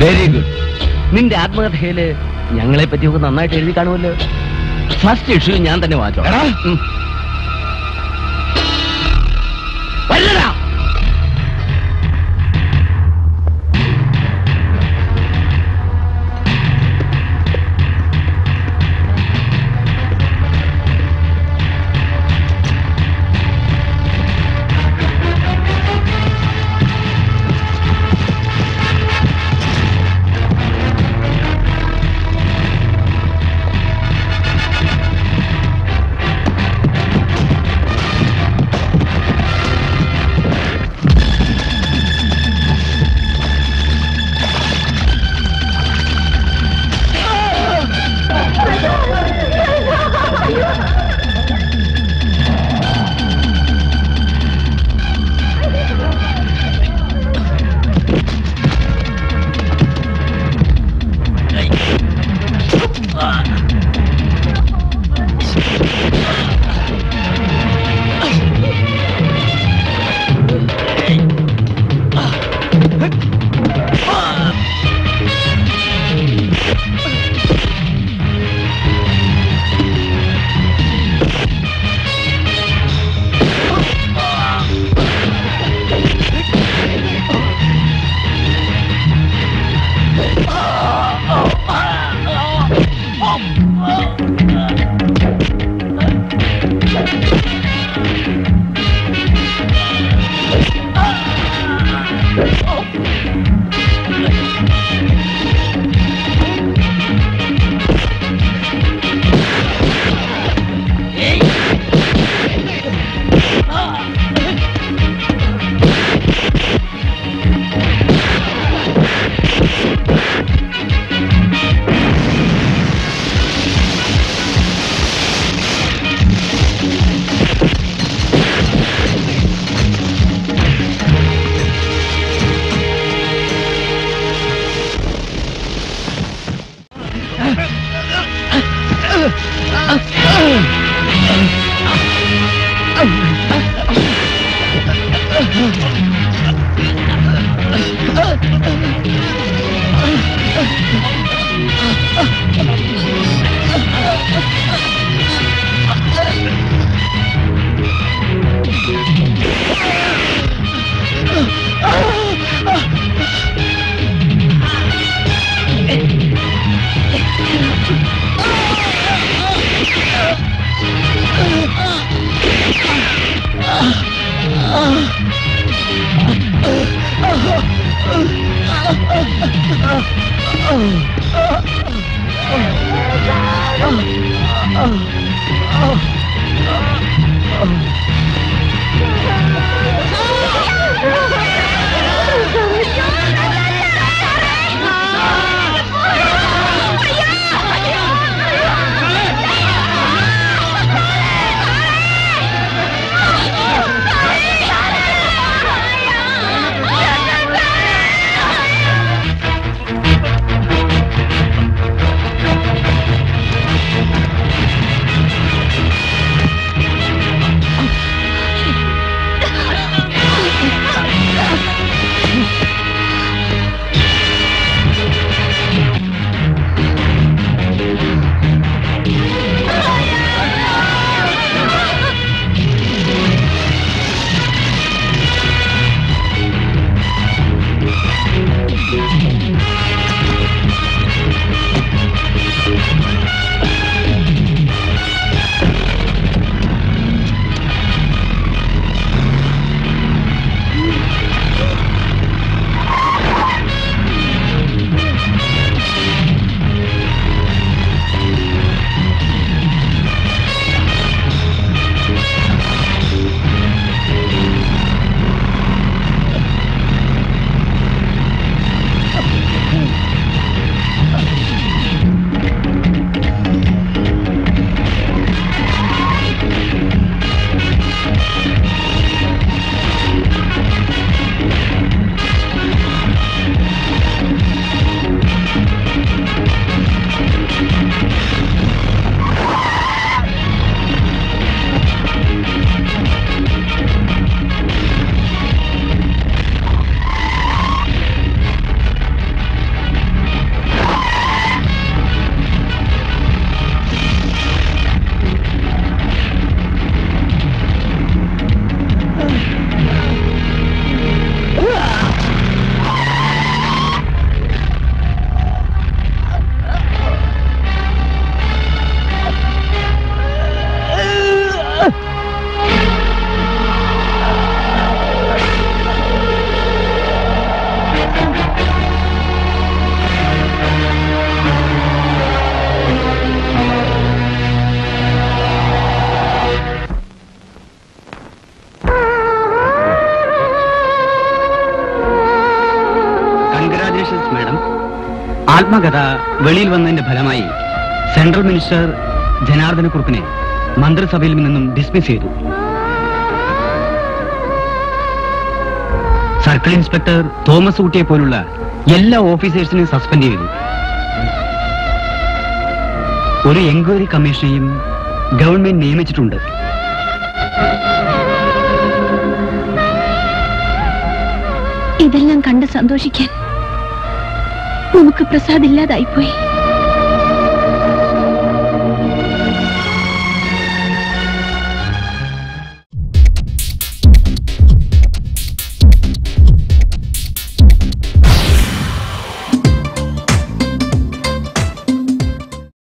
വെരി ഗുഡ് നിന്റെ ആത്മകഥയില് ഞങ്ങളെ പറ്റിയൊക്കെ നന്നായിട്ട് എഴുതി കാണുമല്ലോ ഫസ്റ്റ് ഇഷ്യൂ ഞാൻ തന്നെ വായിച്ചോ എടാ. വരില്ലടാ ആത്മകഥ വെളിയിൽ വന്നതിന്റെ ഫലമായി സെൻട്രൽ മിനിസ്റ്റർ ജനാർദ്ദന കുറുപ്പിനെ മന്ത്രിസഭയിൽ നിന്നും ഡിസ്മിസ് ചെയ്തു സർക്കിൾ ഇൻസ്പെക്ടർ തോമസ് ഊട്ടിയെ പോലുള്ള എല്ലാ ഓഫീസേഴ്സിനെയും സസ്പെൻഡ് ചെയ്തു ഒരു എൻക്വയറി കമ്മീഷനെയും ഗവൺമെന്റ് നിയമിച്ചിട്ടുണ്ട് ഇതെല്ലാം കണ്ട് സന്തോഷിക്കാൻ നമുക്ക് പ്രസാദ് ഇല്ലാതായിപ്പോയി